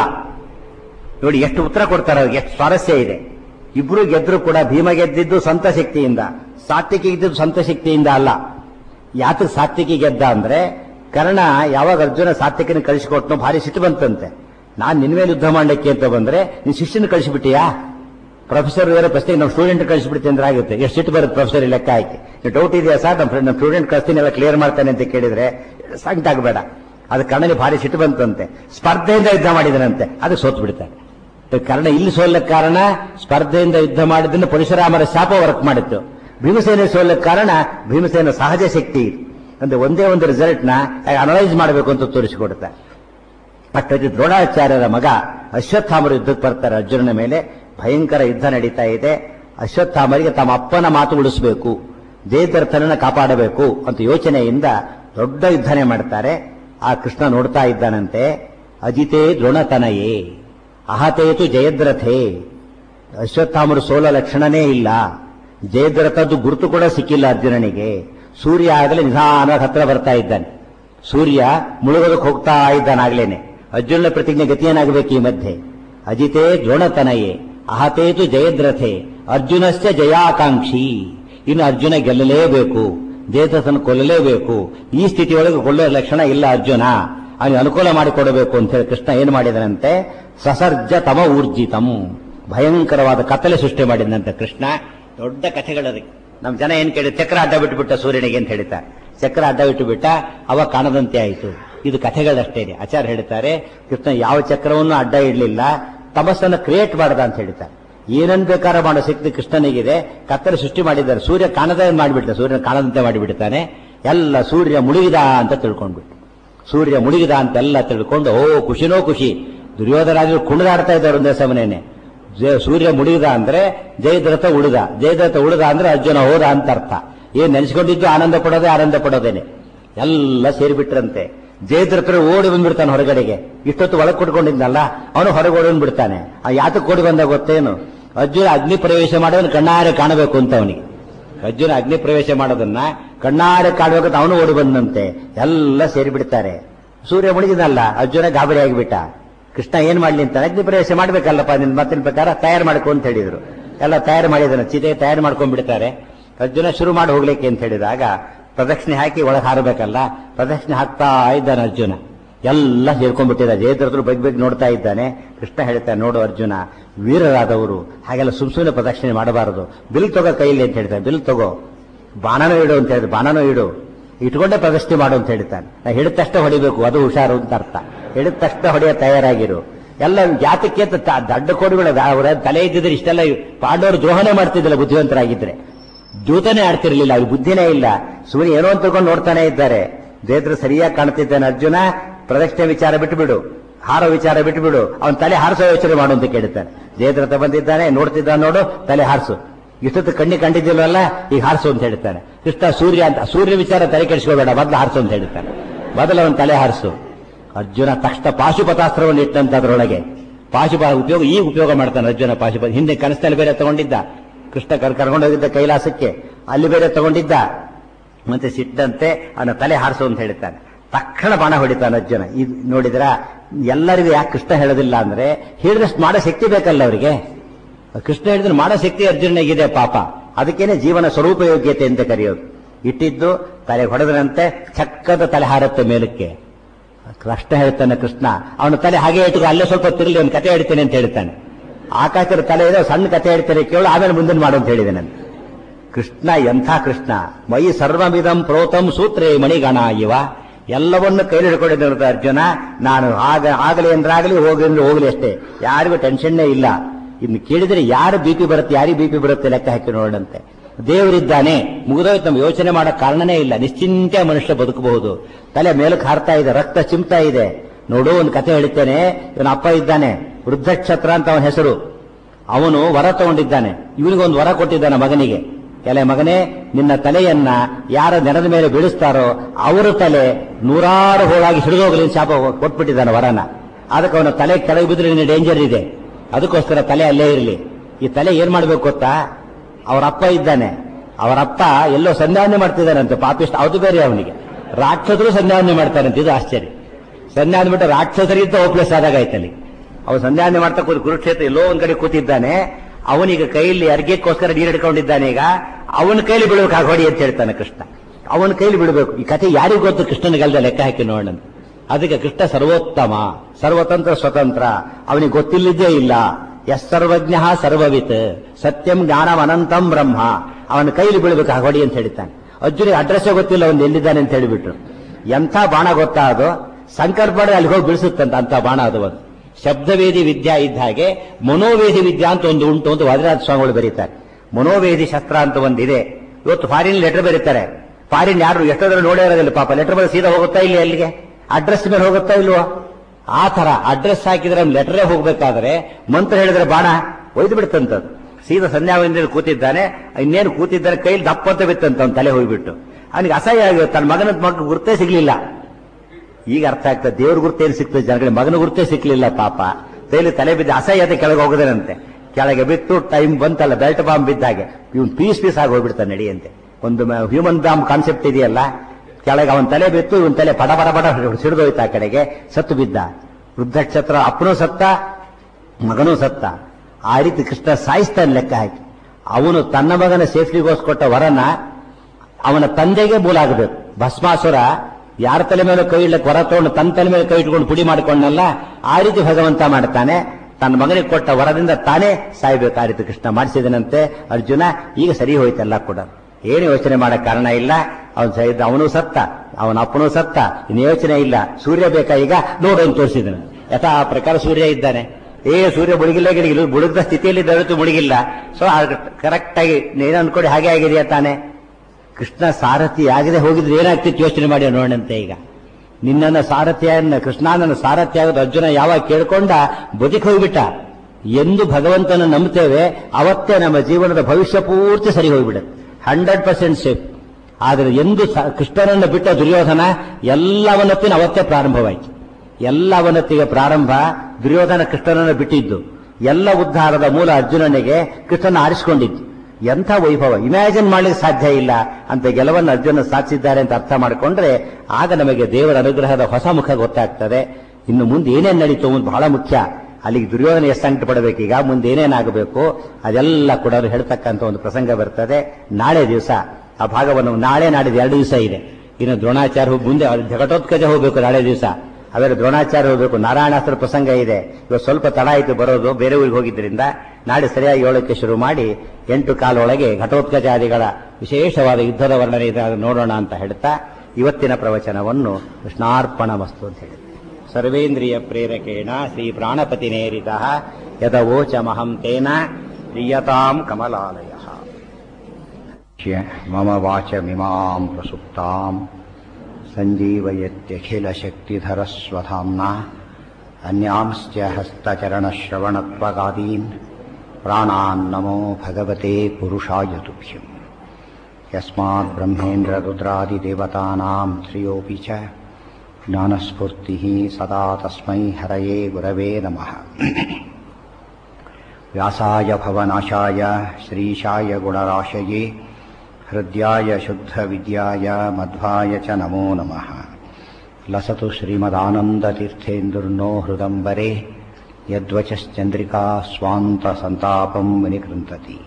ನೋಡಿ ಎಷ್ಟು ಉತ್ತರ ಕೊಡ್ತಾರೆ ಅವ್ರಿಗೆ ಎಷ್ಟು ಸ್ವಾರಸ್ಯ ಇದೆ ಇಬ್ರು ಗೆದ್ರು ಕೂಡ ಭೀಮ ಗೆದ್ದಿದ್ದು ಸ್ವಂತ ಶಕ್ತಿಯಿಂದ ಸಾತ್ವಿಕಿ ಗೆದ್ದಿದ್ದು ಸ್ವಂತ ಶಕ್ತಿಯಿಂದ ಅಲ್ಲ ಯಾತಕ್ಕೆ ಸಾತ್ವಿಕಿ ಗೆದ್ದ ಅಂದ್ರೆ ಕರ್ಣ ಯಾವಾಗ ಅರ್ಜುನ ಸಾತ್ವಿಕನ ಕಳಿಸಿಕೊಟ್ನೋ ಭಾರಿ ಸಿಟ್ಟು ಬಂತಂತೆ ನಾನ್ ನಿನ್ ಮೇಲೆ ಯುದ್ಧ ಮಾಡ್ಲಿಕ್ಕೆ ಅಂತ ಬಂದ್ರೆ ನೀನ್ ಶಿಷ್ಯನ ಕಳಿಸಿಬಿಟ್ಟಿಯಾ ಪ್ರೊಫೆಸರ್ ಬೇರೆ ಪ್ರಶ್ನೆ ನಾವು ಸ್ಟೂಡೆಂಟ್ ಕಳಿಸಿಬಿಡ್ತೀನಿ ಅಂದ್ರೆ ಆಗುತ್ತೆ ಎಷ್ಟು ಸಿಟ್ಟು ಬರುತ್ತೆ ಪ್ರೊಫೆಸರ್ ಲೆಕ್ಕ ಹಾಕಿ ಡೌಟ್ ಇದೆಯಾ ಸರ್ ನಮ್ಮ ಫ್ರೆಂಡ್ ನಮ್ಮ ಸ್ಟೂಡೆಂಟ್ ಕಳಿಸ್ತೀನಿ ಎಲ್ಲ ಕ್ಲಿಯರ್ ಮಾಡ್ತಾನೆ ಅಂತ ಕೇಳಿದ್ರೆ ಸಂಕಟ ಆಗಬೇಡ ಅದು ಕರ್ಣನಿಗೆ ಭಾರಿ ಸಿಟ್ಟು ಬಂತಂತೆ ಸ್ಪರ್ಧೆಯಿಂದ ಯುದ್ಧ ಮಾಡಿದನಂತೆ ಅದು ಸೋತು ಬಿಡ್ತಾನೆ ಕರ್ಣ ಇಲ್ಲಿ ಸೋಲ್ಲಕ್ಕೆ ಕಾರಣ ಸ್ಪರ್ಧೆಯಿಂದ ಯುದ್ಧ ಮಾಡಿದ್ದನ್ನು ಪರಶುರಾಮರ ಶಾಪ ವರ್ಕ್ ಮಾಡಿತ್ತು ಭೀಮಸೇನೆ ಸೋಲ್ಲಕ್ಕೆ ಕಾರಣ ಭೀಮಸೇನ ಸಹಜ ಶಕ್ತಿ ಇದು ಅಂದ್ರೆ ಒಂದೇ ಒಂದು ರಿಸಲ್ಟ್ ನ ಅನಲೈಸ್ ಮಾಡಬೇಕು ಅಂತ ತೋರಿಸಿಕೊಡುತ್ತಾರೆ ಅಷ್ಟೊತ್ತಿ ದ್ರೋಣಾಚಾರ್ಯರ ಮಗ ಅಶ್ವತ್ಥಾಮರು ಯುದ್ಧಕ್ಕೆ ಬರ್ತಾರೆ ಅರ್ಜುನನ ಮೇಲೆ ಭಯಂಕರ ಯುದ್ಧ ನಡೀತಾ ಇದೆ ಅಶ್ವತ್ಥಾಮರಿಗೆ ತಮ್ಮ ಅಪ್ಪನ ಮಾತು ಉಳಿಸಬೇಕು ಜಯದ್ರಥನನ್ನ ಕಾಪಾಡಬೇಕು ಅಂತ ಯೋಚನೆಯಿಂದ ದೊಡ್ಡ ಯುದ್ಧನೆ ಮಾಡ್ತಾರೆ ಆ ಕೃಷ್ಣ ನೋಡ್ತಾ ಇದ್ದಾನಂತೆ ಅಜಿತೇ ದ್ರೋಣತನಯೇ ಅಹತೇತು ಜಯದ್ರಥೇ ಅಶ್ವತ್ಥಾಮರು ಸೋಲ ಲಕ್ಷಣನೇ ಇಲ್ಲ ಜಯದ್ರಥದ್ದು ಗುರುತು ಕೂಡ ಸಿಕ್ಕಿಲ್ಲ ಅರ್ಜುನನಿಗೆ ಸೂರ್ಯ ಆಗಲೇ ನಿಧಾನವಾಗಿ ಹತ್ರ ಬರ್ತಾ ಇದ್ದಾನೆ ಸೂರ್ಯ ಮುಳುಗೋದಕ್ಕೆ ಹೋಗ್ತಾ ಇದ್ದಾನಾಗ್ಲೇನೆ ಅರ್ಜುನನ ಪ್ರತಿಜ್ಞೆ ಗತಿಯೇನಾಗಬೇಕು ಈ ಮಧ್ಯೆ ಅಜಿತೇ ದ್ರೋಣತನಯೇ ಅಹತೇತು ಜಯದ್ರಥೆ ಅರ್ಜುನಸ್ಯ ಜಯಾಕಾಂಕ್ಷಿ ಇನ್ನು ಅರ್ಜುನ ಗೆಲ್ಲಲೇಬೇಕು ಜಯದ್ರಥನ ಕೊಲ್ಲಲೇಬೇಕು ಈ ಸ್ಥಿತಿಯೊಳಗೆ ಕೊಳ್ಳೋ ಲಕ್ಷಣ ಇಲ್ಲ ಅರ್ಜುನ ಅವನಿಗೆ ಅನುಕೂಲ ಮಾಡಿಕೊಡಬೇಕು ಅಂತ ಹೇಳಿ ಕೃಷ್ಣ ಏನು ಮಾಡಿದನಂತೆ ಸಸರ್ಜ ತಮ ಊರ್ಜಿತಂ ಭಯಂಕರವಾದ ಕತ್ತಲೆ ಸೃಷ್ಟಿ ಮಾಡಿದಂತೆ ಕೃಷ್ಣ ದೊಡ್ಡ ಕಥೆಗಳದಕ್ಕೆ ನಮ್ಮ ಜನ ಏನ್ ಕೇಳಿ ಚಕ್ರ ಅಡ್ಡ ಬಿಟ್ಟುಬಿಟ್ಟ ಸೂರ್ಯನಿಗೆ ಅಂತ ಹೇಳ್ತಾರೆ ಚಕ್ರ ಅಡ್ಡ ಬಿಟ್ಟು ಬಿಟ್ಟ ಅವ ಕಾಣದಂತೆ ಆಯಿತು ಇದು ಕಥೆಗಳಷ್ಟೇ ಆಚಾರ್ಯ ಹೇಳ್ತಾರೆ ಕೃಷ್ಣ ಯಾವ ಚಕ್ರವನ್ನು ಅಡ್ಡ ಇಡಲಿಲ್ಲ ತಮಸ್ಸನ್ನು ಕ್ರಿಯೇಟ್ ಮಾಡದ ಅಂತ ಹೇಳ್ತಾರೆ ಏನನ್ ಬೇಕಾದ್ರೂ ಮಾಡೋ ಶಕ್ತಿ ಕೃಷ್ಣನಿಗಿದೆ ಕತ್ತಲೆ ಸೃಷ್ಟಿ ಮಾಡಿದ್ದಾರೆ ಸೂರ್ಯ ಕಾಣದ ಮಾಡಿಬಿಡ್ತ ಸೂರ್ಯನ ಕಾಣದಂತೆ ಮಾಡಿಬಿಡ್ತಾನೆ ಎಲ್ಲ ಸೂರ್ಯ ಮುಳುಗಿದ ಅಂತ ತಿಳ್ಕೊಂಡ್ಬಿಟ್ಟು ಸೂರ್ಯ ಮುಳುಗಿದ ಅಂತೆಲ್ಲ ತಿಳ್ಕೊಂಡು ಓ ಖುಷಿನೋ ಖುಷಿ ದುರ್ಯೋಧರಾಜರು ಕುಣಿದಾಡ್ತಾ ಇದ್ದಾರೆ ಒಂದೇ ಸಮನೇನೆ ಜಯ- ಸೂರ್ಯ ಮುಳುಗಿದ ಅಂದ್ರೆ ಜಯದ್ರಥ ಉಳಿದ ಜಯದ್ರಥ ಉಳಿದ ಅಂದ್ರೆ ಅರ್ಜುನ ಹೋದ ಅಂತ ಅರ್ಥ ಏನ್ ನೆನೆಸ್ಕೊಂಡಿದ್ದು ಆನಂದ ಪಡೋದೇ ಆನಂದ ಪಡೋದೇನೆ ಎಲ್ಲ ಸೇರಿಬಿಟ್ರಂತೆ ಜಯದ್ರಥರು ಓಡಿ ಬಂದ್ಬಿಡ್ತಾನೆ ಹೊರಗಡೆಗೆ ಇಷ್ಟೊತ್ತು ಒಳಗೆ ಕೊಟ್ಕೊಂಡಿದ್ನಲ್ಲ ಅವನು ಹೊರಗೆ ಓಡಿ ಬಂದ್ಬಿಡ್ತಾನೆ ಆ ಯಾತಕ್ಕೆ ಓಡಿ ಬಂದ ಗೊತ್ತೇನು ಅರ್ಜುನ ಅಗ್ನಿ ಪ್ರವೇಶ ಮಾಡೋದನ್ನ ಕಣ್ಣಾರೆ ಕಾಣಬೇಕು ಅಂತ ಅವನಿಗೆ ಅರ್ಜುನ ಅಗ್ನಿ ಪ್ರವೇಶ ಮಾಡೋದನ್ನ ಕಣ್ಣಾರೆ ಕಾಣಬೇಕಂತ ಅವನು ಓಡಿ ಬಂದಂತೆ ಎಲ್ಲ ಸೇರಿಬಿಡ್ತಾರೆ ಸೂರ್ಯ ಮುಳುಗಿದಲ್ಲ ಅರ್ಜುನ ಗಾಬರಿ ಆಗಿಬಿಟ್ಟ ಕೃಷ್ಣ ಏನ್ ಮಾಡ್ಲಿ ಅಂತ ಅಗ್ನಿ ಪ್ರವೇಶ ಮಾಡ್ಬೇಕಲ್ಲಪ್ಪ ನಿನ್ ಮತ್ತಿನ ಪ್ರಕಾರ ತಯಾರು ಮಾಡ್ಕೊ ಅಂತ ಹೇಳಿದ್ರು ಎಲ್ಲ ತಯಾರು ಮಾಡಿದನ ಚಿತೆ ತಯಾರು ಮಾಡ್ಕೊಂಡ್ಬಿಡ್ತಾರೆ ಅರ್ಜುನ ಶುರು ಮಾಡಿ ಹೋಗ್ಲಿಕ್ಕೆ ಅಂತ ಹೇಳಿದಾಗ ಪ್ರದಕ್ಷಿಣೆ ಹಾಕಿ ಒಳಗೆ ಹಾರಬೇಕಲ್ಲ ಪ್ರದಕ್ಷಿಣೆ ಹಾಕ್ತಾ ಇದ್ದಾನೆ ಅರ್ಜುನ ಎಲ್ಲ ಸೇರ್ಕೊಂಡ್ಬಿಟ್ಟಿದ ಜಯದ್ರಥರು ಬಗ್ಗೆ ಬಗ್ಗೆ ನೋಡ್ತಾ ಇದ್ದಾನೆ ಕೃಷ್ಣ ಹೇಳ್ತಾನೆ ನೋಡು ಅರ್ಜುನ ವೀರರಾದವರು ಹಾಗೆಲ್ಲ ಸುಮ್ ಸುಮ್ಮನೆ ಪ್ರದಕ್ಷಿಣೆ ಮಾಡಬಾರದು ಬಿಲ್ ತಗೋ ಕೈಲಿ ಅಂತ ಹೇಳ್ತಾನೆ ಬಿಲ್ ತಗೋ ಬಾಣನೂ ಇಡು ಅಂತ ಹೇಳಿದ್ರೆ ಬಾಣನೂ ಇಡು ಇಟ್ಕೊಂಡೇ ಪ್ರದರ್ಶನೆ ಮಾಡು ಅಂತ ಹೇಳ್ತಾನೆ ನಾ ಹೇಳಿದ ತಕ್ಷಣ ಹೊಡಿಬೇಕು ಅದು ಹುಷಾರು ಅಂತ ಅರ್ಥ ಹೇಳಿದ ತಕ್ಷಣ ಹೊಡೆಯ ತಯಾರಾಗಿರು ಎಲ್ಲ ಜಾತಕ್ಕೆ ಅಂತ ತ- ದಡ್ಡ ಕೋಡಿಗಳು ಅವರ ತಲೆ ಇದ್ದಿದ್ರೆ ಇಷ್ಟೆಲ್ಲ ಪಾಂಡವರು ದ್ರೋಹನೆ ಮಾಡ್ತಿದ್ದಿಲ್ಲ ಬುದ್ಧಿವಂತರಾಗಿದ್ರೆ ಜೂತನೇ ಆಡ್ತಿರ್ಲಿಲ್ಲ ಅವ್ರಿಗೆ ಬುದ್ಧಿನೇ ಇಲ್ಲ ಸೂರ್ಯ ಏನೋ ಅಂತ ತಿಳ್ಕೊಂಡು ನೋಡ್ತಾನೆ ಇದ್ದಾರೆ ಜಯದ್ರ ಸರಿಯಾಗಿ ಕಾಣ್ತಿದ್ದಾನೆ ಅರ್ಜುನ ಪ್ರದಕ್ಷಿಣೆ ವಿಚಾರ ಬಿಟ್ಟುಬಿಡು ಹಾರೋ ವಿಚಾರ ಬಿಟ್ಟುಬಿಡು ಅವನ ತಲೆ ಹಾರಿಸೋ ಯೋಚನೆ ಮಾಡು ಅಂತ ಕೇಳುತ್ತಾನೆ ಜಯದ್ರಥ ಬಂದಿದ್ದಾನೆ ನೋಡ್ತಿದ್ದಾನೆ ನೋಡು ತಲೆ ಹಾರಿಸು ಇಷ್ಟೊತ್ತು ಕಣ್ಣಿ ಕಂಡಿದ್ದಿಲ್ವಲ್ಲ ಈಗ ಹಾರಿಸು ಅಂತ ಹೇಳ್ತಾನೆ ಕೃಷ್ಣ ಸೂರ್ಯ ಅಂತ ಸೂರ್ಯ ವಿಚಾರ ತಲೆ ಕೆಡಿಸ್ಕೋಬೇಡ ಮೊದಲು ಹಾರಿಸು ಅಂತ ಹೇಳ್ತಾನೆ ಮೊದಲು ಅವನ ತಲೆ ಹಾರಿಸು ಅರ್ಜುನ ತಕ್ಷಣ ಪಾಶುಪತಾಸ್ತ್ರವನ್ನು ಇಟ್ಟಂತ ಅದರೊಳಗೆ ಪಾಶುಪ ಉಪಯೋಗ ಈಗ ಉಪಯೋಗ ಮಾಡ್ತಾನೆ ಅರ್ಜುನ ಪಾಶುಪತ ಹಿಂದೆ ಕನಸಲ್ಲಿ ಬೇರೆ ತಗೊಂಡಿದ್ದ ಕೃಷ್ಣ ಕರ್ ಕರ್ಕೊಂಡೋಗಿದ್ದ ಕೈಲಾಸಕ್ಕೆ ಅಲ್ಲಿ ಬೇರೆ ತಗೊಂಡಿದ್ದ ಮತ್ತೆ ಸಿಟ್ಟಂತೆ ಅವನ ತಲೆ ಹಾರಿಸು ಅಂತ ಹೇಳ್ತಾನೆ ತಕ್ಷಣ ಬಾಣ ಹೊಡಿತಾನೆ ಅರ್ಜುನ ಇದು ನೋಡಿದ್ರ ಎಲ್ಲರಿಗೂ ಯಾಕೆ ಕೃಷ್ಣ ಹೇಳೋದಿಲ್ಲ ಅಂದ್ರೆ ಹೇಳಿದಷ್ಟು ಮಾಡೋ ಶಕ್ತಿ ಬೇಕಲ್ಲ ಅವರಿಗೆ ಕೃಷ್ಣ ಹೇಳಿದ್ರೆ ಮಾಡೋ ಶಕ್ತಿ ಅರ್ಜುನನಿಗಿದೆ ಪಾಪ ಅದಕ್ಕೇನೆ ಜೀವನ ಸ್ವರೂಪ ಯೋಗ್ಯತೆ ಅಂತ ಕರೆಯೋದು ಇಟ್ಟಿದ್ದು ತಲೆ ಹೊಡೆದರಂತೆ ಚಕ್ಕದ ತಲೆ ಹಾರತ್ತೆ ಮೇಲಕ್ಕೆ ಕೃಷ್ಣ ಹೇಳ್ತಾನೆ ಕೃಷ್ಣ ಅವನ ತಲೆ ಹಾಗೆ ಇಟ್ಟು ಅಲ್ಲೇ ಸ್ವಲ್ಪ ತಿರುಗಿ ಒಂದು ಕತೆ ಹೇಳ್ತೇನೆ ಅಂತ ಹೇಳ್ತಾನೆ ಆಕಾಶದ ತಲೆ ಇದೆ ಸಣ್ಣ ಕತೆ ಹೇಳ್ತೇನೆ ಕೇಳು ಆಮೇಲೆ ಮುಂದಿನ ಮಾಡು ಅಂತ ಹೇಳಿದೆ ನಾನು ಕೃಷ್ಣ ಎಂಥ ಕೃಷ್ಣ ಮೈ ಸರ್ವಮಿದಂ ಪ್ರೋತಂ ಸೂತ್ರೇ ಮಣಿಗಣ ಇವ ಎಲ್ಲವನ್ನು ಕೈಲಿ ಹಿಡ್ಕೊಂಡಿದ್ದ ಅರ್ಜುನ ನಾನು ಆಗ ಆಗಲಿ ಅಂದ್ರಾಗಲಿ ಹೋಗಿ ಅಂದ್ರೆ ಹೋಗ್ಲಿ ಅಷ್ಟೇ ಯಾರಿಗೂ ಟೆನ್ಷನ್ನೇ ಇಲ್ಲ ಇನ್ನು ಕೇಳಿದ್ರೆ ಯಾರು ಬಿ ಪಿ ಬರುತ್ತೆ ಯಾರಿಗೆ ಬಿ ಪಿ ಬರುತ್ತೆ ಲೆಕ್ಕ ಹಾಕಿ ನೋಡಂತೆ ದೇವರಿದ್ದಾನೆ ಮುಗಿದೋಯ್ತು ನಮ್ಮ ಯೋಚನೆ ಮಾಡೋ ಕಾರಣನೇ ಇಲ್ಲ ನಿಶ್ಚಿಂತೆ ಮನುಷ್ಯ ಬದುಕಬಹುದು ತಲೆ ಮೇಲಕ್ಕೆ ಹಾರ್ತಾ ಇದೆ ರಕ್ತ ಚಿಮ್ತಾ ಇದೆ ನೋಡು ಒಂದು ಕತೆ ಹೇಳ್ತೇನೆ ಇವನ ಅಪ್ಪ ಇದ್ದಾನೆ ವೃದ್ಧಕ್ಷತ್ರ ಅಂತ ಅವನ ಹೆಸರು ಅವನು ವರ ತಗೊಂಡಿದ್ದಾನೆ ಇವನಿಗೊಂದು ವರ ಕೊಟ್ಟಿದ್ದಾನೆ ಮಗನಿಗೆ ಎಲೆ ಮಗನೇ ನಿನ್ನ ತಲೆಯನ್ನ ಯಾರ ನೆಲದ ಮೇಲೆ ಬೀಳಿಸ್ತಾರೋ ಅವರ ತಲೆ ನೂರಾರು ಹೋಳಾಗಿ ಹಿಡಿದೋಗಲಿ ಶಾಪ ಕೊಟ್ಬಿಟ್ಟಿದ್ದಾನೆ ವರನ ಅದಕ್ಕೆ ಅವನ ತಲೆ ಕೆಳಗೆ ಬಿದ್ರೆ ನಿನ್ನ ಡೇಂಜರ್ ಇದೆ ಅದಕ್ಕೋಸ್ಕರ ತಲೆ ಅಲ್ಲೇ ಇರಲಿ ಈ ತಲೆ ಏನ್ ಮಾಡ್ಬೇಕು ಗೊತ್ತಾ ಅವರ ಅಪ್ಪ ಇದ್ದಾನೆ ಅವರ ಅಪ್ಪ ಎಲ್ಲೋ ಸಂಧಾವನೆ ಮಾಡ್ತಿದ್ದಾನಂತೆ ಪಾಪಿಷ್ಟ ಅದು ಬೇರೆ ಅವನಿಗೆ ರಾಕ್ಷಸರು ಸಂಧಾವನೆ ಮಾಡ್ತಾರಂತೆ ಇದು ಆಶ್ಚರ್ಯ ಸಂಧಾನ ಬಿಟ್ಟು ರಾಕ್ಷಸರಿಗಿಂತ ಹೋಪ್ಲೆಸ್ ಆದಾಗ ಆಯ್ತಲ್ಲಿ ಅವನು ಸಂಧಾನ ಮಾಡ್ತಾ ಕೂತು ಕುರುಕ್ಷೇತ್ರ ಎಲ್ಲೋ ಒಂದ್ ಕಡೆ ಕೂತಿದ್ದಾನೆ ಅವನೀಗ ಕೈಯಲ್ಲಿ ಅರ್ಘ್ಯಕ್ಕೋಸ್ಕರ ನೀರು ಹಿಡ್ಕೊಂಡಿದ್ದಾನೆ ಈಗ ಅವನ ಕೈಲಿ ಬೀಳ್ಬೇಕು ಆಗ ಹೊಡಿ ಅಂತ ಹೇಳ್ತಾನೆ ಕೃಷ್ಣ ಅವನ ಕೈಲಿ ಬಿಡಬೇಕು ಈ ಕಥೆ ಯಾರಿಗೂ ಗೊತ್ತು ಕೃಷ್ಣನಿಗಲ್ದ ಲೆಕ್ಕ ಹಾಕಿ ನೋಡೋಣ ಅದಕ್ಕೆ ಕೃಷ್ಣ ಸರ್ವೋತ್ತಮ ಸರ್ವತಂತ್ರ ಸ್ವತಂತ್ರ ಅವನಿಗೆ ಗೊತ್ತಿಲ್ಲದೇ ಇಲ್ಲ ಎಸ್ ಸರ್ವಜ್ಞ ಸರ್ವವಿತ್ ಸತ್ಯಂ ಜ್ಞಾನಂ ಅನಂತಂ ಬ್ರಹ್ಮ ಅವನ ಕೈಲಿ ಬೀಳ್ಬೇಕು ಆಗ ಹೊಡಿ ಅಂತ ಹೇಳ್ತಾನೆ ಅರ್ಜುನಿಗೆ ಅಡ್ರೆಸ್ಸೇ ಗೊತ್ತಿಲ್ಲ ಅವನು ಎಲ್ಲಿದ್ದಾನೆ ಅಂತ ಹೇಳಿಬಿಟ್ರು ಎಂಥ ಬಾಣ ಗೊತ್ತಾ ಅದು ಸಂಕಲ್ಪ ಅಲ್ಲಿ ಹೋಗಿ ಬೀಳಿಸುತ್ತಂತ ಅಂತ ಬಾಣ ಅದು ಒಂದು ಶಬ್ದವೇದಿ ವಿದ್ಯಾ ಇದ್ದ ಹಾಗೆ ಮನೋವೇದಿ ವಿದ್ಯಾ ಅಂತ ಒಂದು ಉಂಟು ಅಂತ ವಾದಿರಾಜ ಸ್ವಾಮಿಗಳು ಬರೀತಾರೆ ಮನೋವೇದಿ ಶಸ್ತ್ರ ಅಂತ ಒಂದಿದೆ ಇವತ್ತು ಫಾರಿನ್ ಲೆಟರ್ ಬರೀತಾರೆ ಫಾರಿನ್ ಯಾರು ಎಷ್ಟೋದ್ರೂ ನೋಡೇ ಇರೋದಿಲ್ಲ ಪಾಪ ಲೆಟರ್ ಬರೀ ಸೀದಾ ಹೋಗುತ್ತಾ ಇಲ್ಲಿ ಅಲ್ಲಿಗೆ ಅಡ್ರೆಸ್ ಮೇಲೆ ಹೋಗುತ್ತಾ ಇಲ್ವೋ ಆ ತರ ಅಡ್ರೆಸ್ ಹಾಕಿದ್ರೆ ಲೆಟರೇ ಹೋಗ್ಬೇಕಾದ್ರೆ ಮಂತ್ರ ಹೇಳಿದ್ರೆ ಬಾಣ ಒಯ್ದು ಬಿಡ್ತಂತದ್ದು ಸೀದಾ ಸಂಧ್ಯಾವಂದಲ್ಲಿ ಕೂತಿದ್ದಾನೆ ಇನ್ನೇನು ಕೂತಿದ್ದಾನೆ ಕೈಲಿ ದಪ್ಪ ಅಂತ ಬಿತ್ತಂತ ಅವ್ನ ತಲೆ ಹೋಗ್ಬಿಟ್ಟು ಅವನಿಗೆ ಅಸಹ್ಯ ಆಗಿ ತನ್ನ ಮಗನ ಮಗ ಗುರ್ತೇ ಸಿಗ್ಲಿಲ್ಲ ಈಗ ಅರ್ಥ ಆಗ್ತದೆ ದೇವ್ರ ಗುರ್ತೇನು ಸಿಗ್ತದೆ ಜನಗಳಿಗೆ ಮಗನ ಗುರ್ತೇ ಸಿಕ್ಲಿಲ್ಲ ಪಾಪ ಕೈಲಿ ತಲೆ ಬಿದ್ದು ಅಸಹ್ಯತೆ ಕೆಳಗೆ ಹೋಗದೇನಂತೆ ಕೆಳಗೆ ಬಿತ್ತು ಟೈಮ್ ಬಂತಲ್ಲ ಬೆಲ್ಟ್ ಬಾಂಬ್ ಬಿದ್ದಾಗೆ ಇವನ್ ಪೀಸ್ ಪೀಸ್ ಆಗಿ ಹೋಗ್ಬಿಡ್ತಾನೆ ನಡಿಯಂತೆ ಒಂದು ಹ್ಯೂಮನ್ ಬಾಂಬ್ ಕಾನ್ಸೆಪ್ಟ್ ಇದೆಯಲ್ಲ ಕೆಳಗೆ ಅವನ ತಲೆ ಬಿತ್ತು ಇವನ್ ತಲೆ ಪಡ ಪಡ ಪಡ ಸಿಡಿದೋಯ್ತು ಆ ಕಡೆಗೆ ಸತ್ತು ಬಿದ್ದ ವೃದ್ಧಕ್ಷತ್ರ ಅಪ್ಪನೂ ಸತ್ತ ಮಗನೂ ಸತ್ತ ಆ ರೀತಿ ಕೃಷ್ಣ ಸಾಯಿಸ್ತಾನೆ ಲೆಕ್ಕ ಹಾಕಿ ಅವನು ತನ್ನ ಮಗನ ಸೇಫ್ಟಿಗೋಸ್ಕೊಟ್ಟ ವರನ ಅವನ ತಂದೆಗೆ ಮೂಲಾಗಬೇಕು ಭಸ್ಮಾಸುರ ಯಾರ ತಲೆ ಮೇಲೆ ಕೈ ಇಡ್ಲಕ್ಕೆ ಹೊರ ತಗೊಂಡು ತನ್ನ ತಲೆ ಮೇಲೆ ಕೈ ಇಟ್ಕೊಂಡು ಪುಡಿ ಮಾಡ್ಕೊಂಡಲ್ಲ ಆ ರೀತಿ ಭಗವಂತ ಮಾಡ್ತಾನೆ ತನ್ನ ಮಗನಿಗೆ ಕೊಟ್ಟ ವರದಿಂದ ತಾನೇ ಸಾಯ್ಬೇಕು ಆ ರೀತಿ ಕೃಷ್ಣ ಮಾಡಿಸಿದನಂತೆ ಅರ್ಜುನ ಈಗ ಸರಿ ಹೋಯ್ತಲ್ಲ ಕೂಡ ಏನು ಯೋಚನೆ ಮಾಡಕ್ ಕಾರಣ ಇಲ್ಲ ಅವನು ಸಹಿತ ಅವನು ಸತ್ತ ಅವನ ಅಪ್ಪನೂ ಸತ್ತ ಇನ್ನು ಯೋಚನೆ ಇಲ್ಲ ಸೂರ್ಯ ಬೇಕಾ ಈಗ ನೋಡು ಅಂತ ತೋರಿಸಿದನು ಯಥಾ ಆ ಪ್ರಕಾರ ಸೂರ್ಯ ಇದ್ದಾನೆ ಏ ಸೂರ್ಯ ಮುಳುಗಿಲ್ಲ ಗಿಡಗಿಲ್ಲ ಮುಳುಗದ ಸ್ಥಿತಿಯಲ್ಲಿ ದೊರೆತು ಮುಳುಗಿಲ್ಲ ಸೊ ಕರೆಕ್ಟ್ ಆಗಿ ಏನು ಅನ್ಕೊಡಿ ಹಾಗೆ ಆಗಿದೆಯಾ ತಾನೆ ಕೃಷ್ಣ ಸಾರಥಿ ಆಗದೆ ಹೋಗಿದ್ರೆ ಏನಾಗ್ತಿತ್ತು ಯೋಚನೆ ಮಾಡಿ ನೋಡಂತೆ ಈಗ ನಿನ್ನನ್ನ ಸಾರಥಿಯನ್ನ ಕೃಷ್ಣ ನನ್ನ ಸಾರಥಿ ಆಗೋದು ಅರ್ಜುನ ಯಾವಾಗ ಕೇಳ್ಕೊಂಡ ಬದುಕಿ ಹೋಗ್ಬಿಟ್ಟ ಎಂದು ಭಗವಂತನ ನಂಬ್ತೇವೆ ಅವತ್ತೇ ನಮ್ಮ ಜೀವನದ ಭವಿಷ್ಯ ಪೂರ್ತಿ ಸರಿ ಹೋಗ್ಬಿಡುತ್ತೆ ಹಂಡ್ರೆಡ್ ಪರ್ಸೆಂಟ್ ಸೇಫ್ ಆದರೆ ಎಂದು ಸ- ಕೃಷ್ಣನನ್ನು ಬಿಟ್ಟ ದುರ್ಯೋಧನ ಎಲ್ಲ ಅವನತ್ತಿನ ಅವತ್ತೇ ಪ್ರಾರಂಭವಾಯಿತು ಎಲ್ಲ ಅವನತ್ತಿಗೆ ಪ್ರಾರಂಭ ದುರ್ಯೋಧನ ಕೃಷ್ಣನನ್ನು ಬಿಟ್ಟಿದ್ದು ಎಲ್ಲ ಉದ್ಧಾರದ ಮೂಲ ಅರ್ಜುನನಿಗೆ ಕೃಷ್ಣನ ಆರಿಸಿಕೊಂಡಿದ್ದು ಎಂಥ ವೈಭವ ಇಮ್ಯಾಜಿನ್ ಮಾಡ್ಲಿಕ್ಕೆ ಸಾಧ್ಯ ಇಲ್ಲ ಅಂತ ಗೆಲುವನ್ನು ಅರ್ಜುನ ಸಾಧಿಸಿದ್ದಾರೆ ಅಂತ ಅರ್ಥ ಮಾಡಿಕೊಂಡ್ರೆ ಆಗ ನಮಗೆ ದೇವರ ಅನುಗ್ರಹದ ಹೊಸ ಮುಖ ಗೊತ್ತಾಗ್ತದೆ ಇನ್ನು ಮುಂದೆ ಏನೇನು ನಡೀತು ಅನ್ನೋದು ಬಹಳ ಮುಖ್ಯ ಅಲ್ಲಿಗೆ ದುರ್ಯೋಧನ ಎಷ್ಟು ಸಂಕಟ ಪಡಬೇಕೀಗ ಮುಂದೆ ಏನೇನಾಗಬೇಕು ಅದೆಲ್ಲ ಕೂಡ ಅವರು ಹೇಳ್ತಕ್ಕಂಥ ಒಂದು ಪ್ರಸಂಗ ಬರ್ತದೆ ನಾಳೆ ದಿವಸ ಆ ಭಾಗವನ್ನು ನಾಳೆ ನಾಡಿದ ಎರಡು ದಿವಸ ಇದೆ ಇನ್ನು ದ್ರೋಣಾಚಾರ್ಯ ಹೋಗಿ ಮುಂದೆ ಅವ್ರು ಜಗಟೋತ್ಕಜ ಹೋಗಬೇಕು ನಾಳೆ ದಿವಸ ಅವೆಲ್ಲ ದ್ರೋಣಾಚಾರ್ಯ ಹೋಗಬೇಕು ನಾರಾಯಣಾಸ್ತ್ರ ಪ್ರಸಂಗ ಇದೆ ಇವಾಗ ಸ್ವಲ್ಪ ತಡ ಆಯಿತು ಬರೋದು ಬೇರೆ ಊರಿಗೆ ಹೋಗಿದ್ರಿಂದ ನಾಳೆ ಸರಿಯಾಗಿ ಏಳಕ್ಕೆ ಶುರು ಮಾಡಿ ಎಂಟು ಕಾಲೊಳಗೆ ಘಟೋತ್ಕಜಾದಿಗಳ ವಿಶೇಷವಾದ ಯುದ್ಧದ ವರ್ಣನೆ ಇದೆ ಅದನ್ನು ನೋಡೋಣ ಅಂತ ಹೇಳ್ತಾ ಇವತ್ತಿನ ಪ್ರವಚನವನ್ನು ಕೃಷ್ಣಾರ್ಪಣ ವಸ್ತು ಅಂತ ಹೇಳಿದೆ ಸರ್ವೇಂದ್ರಿಯ ಪ್ರೇರಕೇಣ ಶ್ರೀ ಪ್ರಾಣಪತಿ ನೇರಿತ ಯದವೋಚಮಹಂ ತೇನ ಪ್ರಿಯತಾಂ ಕಮಲಾಲಯ मम वाचमिमाम् प्रसुप्ताम् सञ्जीवयत्यखिलशक्तिधरस्वधाम्ना अन्यांश्च हस्तचरणश्रवणत्वगादीन् प्राणान्नमो भगवते पुरुषाय तुभ्यम् यस्मात् ब्रह्मेन्द्ररुद्रादिदेवतानां श्रियोऽपि च ज्ञानस्फूर्तिः सदा तस्मै हरये गुरवे नमः व्यासाय भवनाशाय श्रीशाय गुणराशये हृद्याय शुद्धविद्याय मध्वाय च नमो नमः लसतु श्रीमदानन्दतीर्थेन्दुर्नो हृदम्बरे यद्वचश्चन्द्रिका स्वान्तसन्तापम् विनिकृन्तति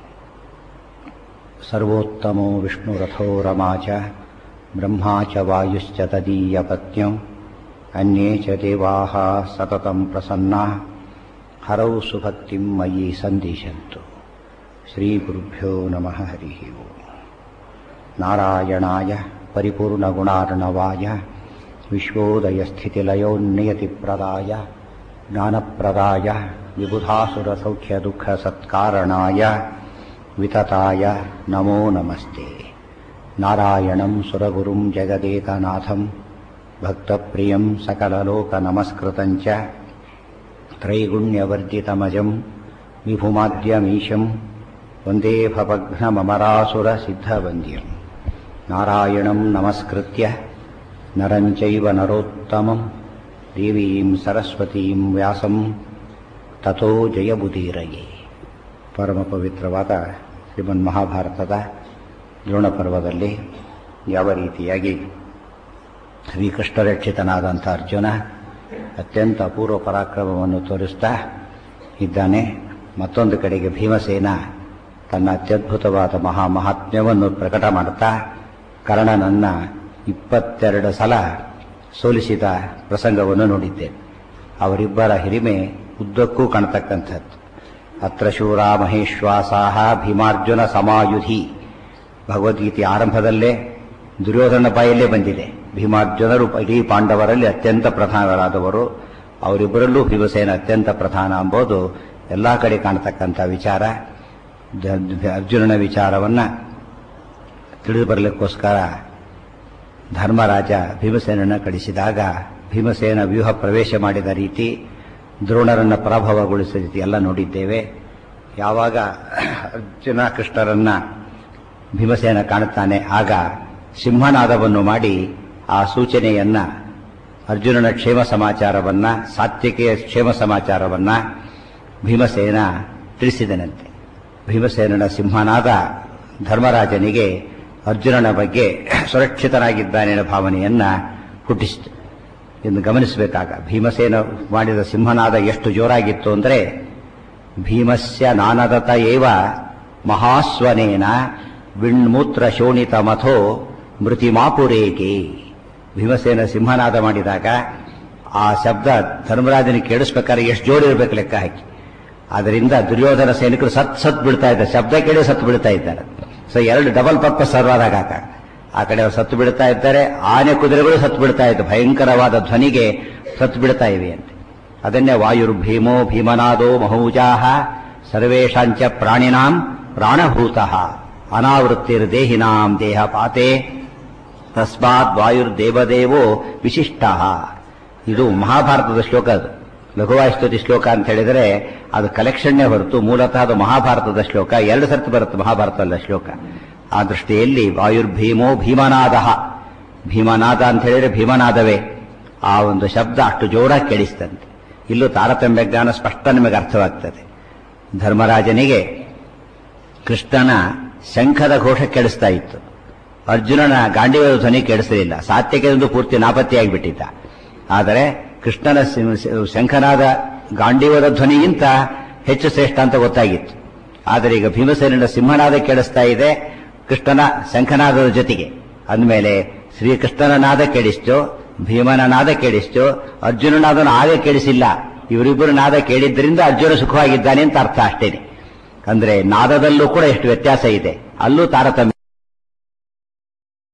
सर्वोत्तमो विष्णुरथो रमा च ब्रह्मा च वायुश्च तदीयपत्न्यम् अन्ये च देवाः सततम् प्रसन्ना हरौ सुभक्तिम् मयि सन्दिशन्तु श्रीगुरुभ्यो नमः हरिः ओम् नारायणाय परिपूर्णगुणार्णवाय विश्वोदयस्थितिलयोन्नियतिप्रदाय ज्ञानप्रदाय विबुधासुरसौख्यदुःखसत्कारणाय वितताय नमो नमस्ते नारायणं सुरगुरुं जगदेकनाथं भक्तप्रियं सकललोकनमस्कृतं च त्रैगुण्यवर्जितमजं विभुमाद्यमीशं वन्दे भवघ्नममरासुरसिद्धवन्द्यम् नारायणं नमस्कृत्य नरं चैव नरोत्तमं देवीं सरस्वतीं ವ್ಯಾಸಂ ತಥೋ ಜಯಬುದೀರಯೇ ಪರಮ ಪವಿತ್ರವಾದ ಶ್ರೀಮನ್ ಮಹಾಭಾರತದ ದ್ರೋಣ ಪರ್ವದಲ್ಲಿ ಯಾವ ರೀತಿಯಾಗಿ ಶ್ರೀಕೃಷ್ಣರಕ್ಷಿತನಾದಂಥ ಅರ್ಜುನ ಅತ್ಯಂತ ಅಪೂರ್ವ ಪರಾಕ್ರಮವನ್ನು ತೋರಿಸ್ತಾ ಇದ್ದಾನೆ ಮತ್ತೊಂದು ಕಡೆಗೆ ಭೀಮಸೇನ ತನ್ನ ಅತ್ಯದ್ಭುತವಾದ ಮಹಾ ಮಹಾತ್ಮ್ಯವನ್ನು ಪ್ರಕಟ ಮಾಡುತ್ತಾ ಕರ್ಣನನ್ನ ಇಪ್ಪತ್ತೆರಡು ಸಲ ಸೋಲಿಸಿದ ಪ್ರಸಂಗವನ್ನು ನೋಡಿದ್ದೇನೆ ಅವರಿಬ್ಬರ ಹಿರಿಮೆ ಉದ್ದಕ್ಕೂ ಕಾಣತಕ್ಕಂಥದ್ದು ಅತ್ರ ಶೂರ ಮಹೇಶ್ವಾಸಾಹ ಭೀಮಾರ್ಜುನ ಸಮಾಯುಧಿ ಭಗವದ್ಗೀತೆ ಆರಂಭದಲ್ಲೇ ದುರ್ಯೋಧನ ಬಾಯಲ್ಲೇ ಬಂದಿದೆ ಭೀಮಾರ್ಜುನರು ಇಡೀ ಪಾಂಡವರಲ್ಲಿ ಅತ್ಯಂತ ಪ್ರಧಾನರಾದವರು ಅವರಿಬ್ಬರಲ್ಲೂ ಭೀಮಸೇನ ಅತ್ಯಂತ ಪ್ರಧಾನ ಎಂಬುದು ಎಲ್ಲ ಕಡೆ ಕಾಣತಕ್ಕಂಥ ವಿಚಾರ ಅರ್ಜುನನ ವಿಚಾರವನ್ನ ತಿಳಿದು ಬರಲಿಕ್ಕೋಸ್ಕರ ಧರ್ಮರಾಜ ಭೀಮಸೇನನ್ನು ಕಳಿಸಿದಾಗ ಭೀಮಸೇನ ವ್ಯೂಹ ಪ್ರವೇಶ ಮಾಡಿದ ರೀತಿ ದ್ರೋಣರನ್ನು ಪರಾಭವಗೊಳಿಸಿದ ರೀತಿ ಎಲ್ಲ ನೋಡಿದ್ದೇವೆ ಯಾವಾಗ ಅರ್ಜುನ ಕೃಷ್ಣರನ್ನ ಭೀಮಸೇನ ಕಾಣುತ್ತಾನೆ ಆಗ ಸಿಂಹನಾದವನ್ನು ಮಾಡಿ ಆ ಸೂಚನೆಯನ್ನ ಅರ್ಜುನನ ಕ್ಷೇಮ ಸಮಾಚಾರವನ್ನ ಸಾತ್ವಿಕೆಯ ಕ್ಷೇಮ ಸಮಾಚಾರವನ್ನ ಭೀಮಸೇನ ತಿಳಿಸಿದನಂತೆ ಭೀಮಸೇನನ ಸಿಂಹನಾದ ಧರ್ಮರಾಜನಿಗೆ ಅರ್ಜುನನ ಬಗ್ಗೆ ಸುರಕ್ಷಿತನಾಗಿದ್ದಾನೆ ಭಾವನೆಯನ್ನ ಹುಟ್ಟಿಸಿತು ಎಂದು ಗಮನಿಸಬೇಕಾಗ ಭೀಮಸೇನ ಮಾಡಿದ ಸಿಂಹನಾದ ಎಷ್ಟು ಜೋರಾಗಿತ್ತು ಅಂದರೆ ಭೀಮಸ್ಯ ನಾನದತ ಏವ ಮಹಾಸ್ವನೇನ ವಿಣ್ಮೂತ್ರ ಶೋಣಿತ ಮಥೋ ಮೃತಿಮಾಪುರೇಕೆ ಭೀಮಸೇನ ಸಿಂಹನಾದ ಮಾಡಿದಾಗ ಆ ಶಬ್ದ ಧರ್ಮರಾಜನಿಗೆ ಕೇಳಿಸ್ಬೇಕಾದ್ರೆ ಎಷ್ಟು ಜೋಡಿರ್ಬೇಕು ಲೆಕ್ಕ ಹಾಕಿ ಅದರಿಂದ ದುರ್ಯೋಧನ ಸೈನಿಕರು ಸತ್ ಸತ್ ಬಿಡ್ತಾ ಇದ್ದಾರೆ ಶಬ್ದ ಕೇಳಿ ಸತ್ತು ಬಿಡ್ತಾ ಇದ್ದಾರೆ ಸೊ ಎರಡು ಡಬಲ್ ಪರ್ಪಸ್ ಸರ್ವಾದಾಗ ಆ ಕಡೆ ಅವರು ಸತ್ತು ಬಿಡ್ತಾ ಇದ್ದಾರೆ ಆನೆ ಕುದುರೆಗಳು ಸತ್ತು ಬಿಡ್ತಾ ಇದ್ದು ಭಯಂಕರವಾದ ಧ್ವನಿಗೆ ಸತ್ತು ಬಿಡ್ತಾ ಇವೆ ಅಂತ ಅದನ್ನೇ ವಾಯುರ್ಭೀಮೋ ಭೀಮನಾದೋ ಮಹೌಜಾಹ ಸರ್ವೇಶಾಂಚ ಪ್ರಾಣಿನಾಂ ಪ್ರಾಣಭೂತಃ ಅನಾವೃತ್ತಿರ್ದೇಹಿನಾಂ ದೇಹ ಪಾತೆ ತಸ್ಮಾತ್ ವಾಯುರ್ದೇವದೇವೋ ವಿಶಿಷ್ಟ ಇದು ಮಹಾಭಾರತದ ಶ್ಲೋಕ ಅದು ಲಘುವಾಸ್ತುತಿ ಶ್ಲೋಕ ಅಂತ ಹೇಳಿದರೆ ಅದು ಕಲೆಕ್ಷನ್ನೇ ಹೊರತು ಮೂಲತಃ ಅದು ಮಹಾಭಾರತದ ಶ್ಲೋಕ ಎರಡು ಸರ್ತಿ ಬರುತ್ತೆ ಮಹಾಭಾರತದ ಶ್ಲೋಕ ಆ ದೃಷ್ಟಿಯಲ್ಲಿ ವಾಯುರ್ಭೀಮೋ ಭೀಮನಾದ ಭೀಮನಾದ ಅಂತ ಹೇಳಿದ್ರೆ ಭೀಮನಾದವೇ ಆ ಒಂದು ಶಬ್ದ ಅಷ್ಟು ಜೋರಾಗಿ ಕೇಳಿಸ್ತಂತೆ ಇಲ್ಲೂ ತಾರತಮ್ಯ ಜ್ಞಾನ ಸ್ಪಷ್ಟ ನಿಮಗೆ ಅರ್ಥವಾಗ್ತದೆ ಧರ್ಮರಾಜನಿಗೆ ಕೃಷ್ಣನ ಶಂಖದ ಘೋಷ ಕೇಳಿಸ್ತಾ ಇತ್ತು ಅರ್ಜುನನ ಗಾಂಡಿವ ಧ್ವನಿ ಕೇಳಿಸಲಿಲ್ಲ ಸಾತ್ಯಕ್ಕೆ ಪೂರ್ತಿ ನಾಪತ್ತೆಯಾಗಿಬಿಟ್ಟಿದ್ದ ಆದರೆ ಕೃಷ್ಣನ ಶಂಖನಾದ ಗಾಂಡೀವದ ಧ್ವನಿಗಿಂತ ಹೆಚ್ಚು ಶ್ರೇಷ್ಠ ಅಂತ ಗೊತ್ತಾಗಿತ್ತು ಆದರೆ ಈಗ ಭೀಮಸೇನ ಸಿಂಹನಾದ ಕೇಳಿಸ್ತಾ ಇದೆ ಕೃಷ್ಣನ ಶಂಖನಾದದ ಜೊತೆಗೆ ಅಂದಮೇಲೆ ಶ್ರೀಕೃಷ್ಣನ ನಾದ ಕೇಳಿಸ್ತು ಭೀಮನ ನಾದ ಕೇಳಿಸ್ತು ಅರ್ಜುನನಾದನ ಆಗ ಕೇಳಿಸಿಲ್ಲ ಇವರಿಬ್ಬರು ನಾದ ಕೇಳಿದ್ದರಿಂದ ಅರ್ಜುನ ಸುಖವಾಗಿದ್ದಾನೆ ಅಂತ ಅರ್ಥ ಅಷ್ಟೇನೆ ಅಂದ್ರೆ ನಾದದಲ್ಲೂ ಕೂಡ ಎಷ್ಟು ವ್ಯತ್ಯಾಸ ಇದೆ ಅಲ್ಲೂ ತಾರತಮ್ಯ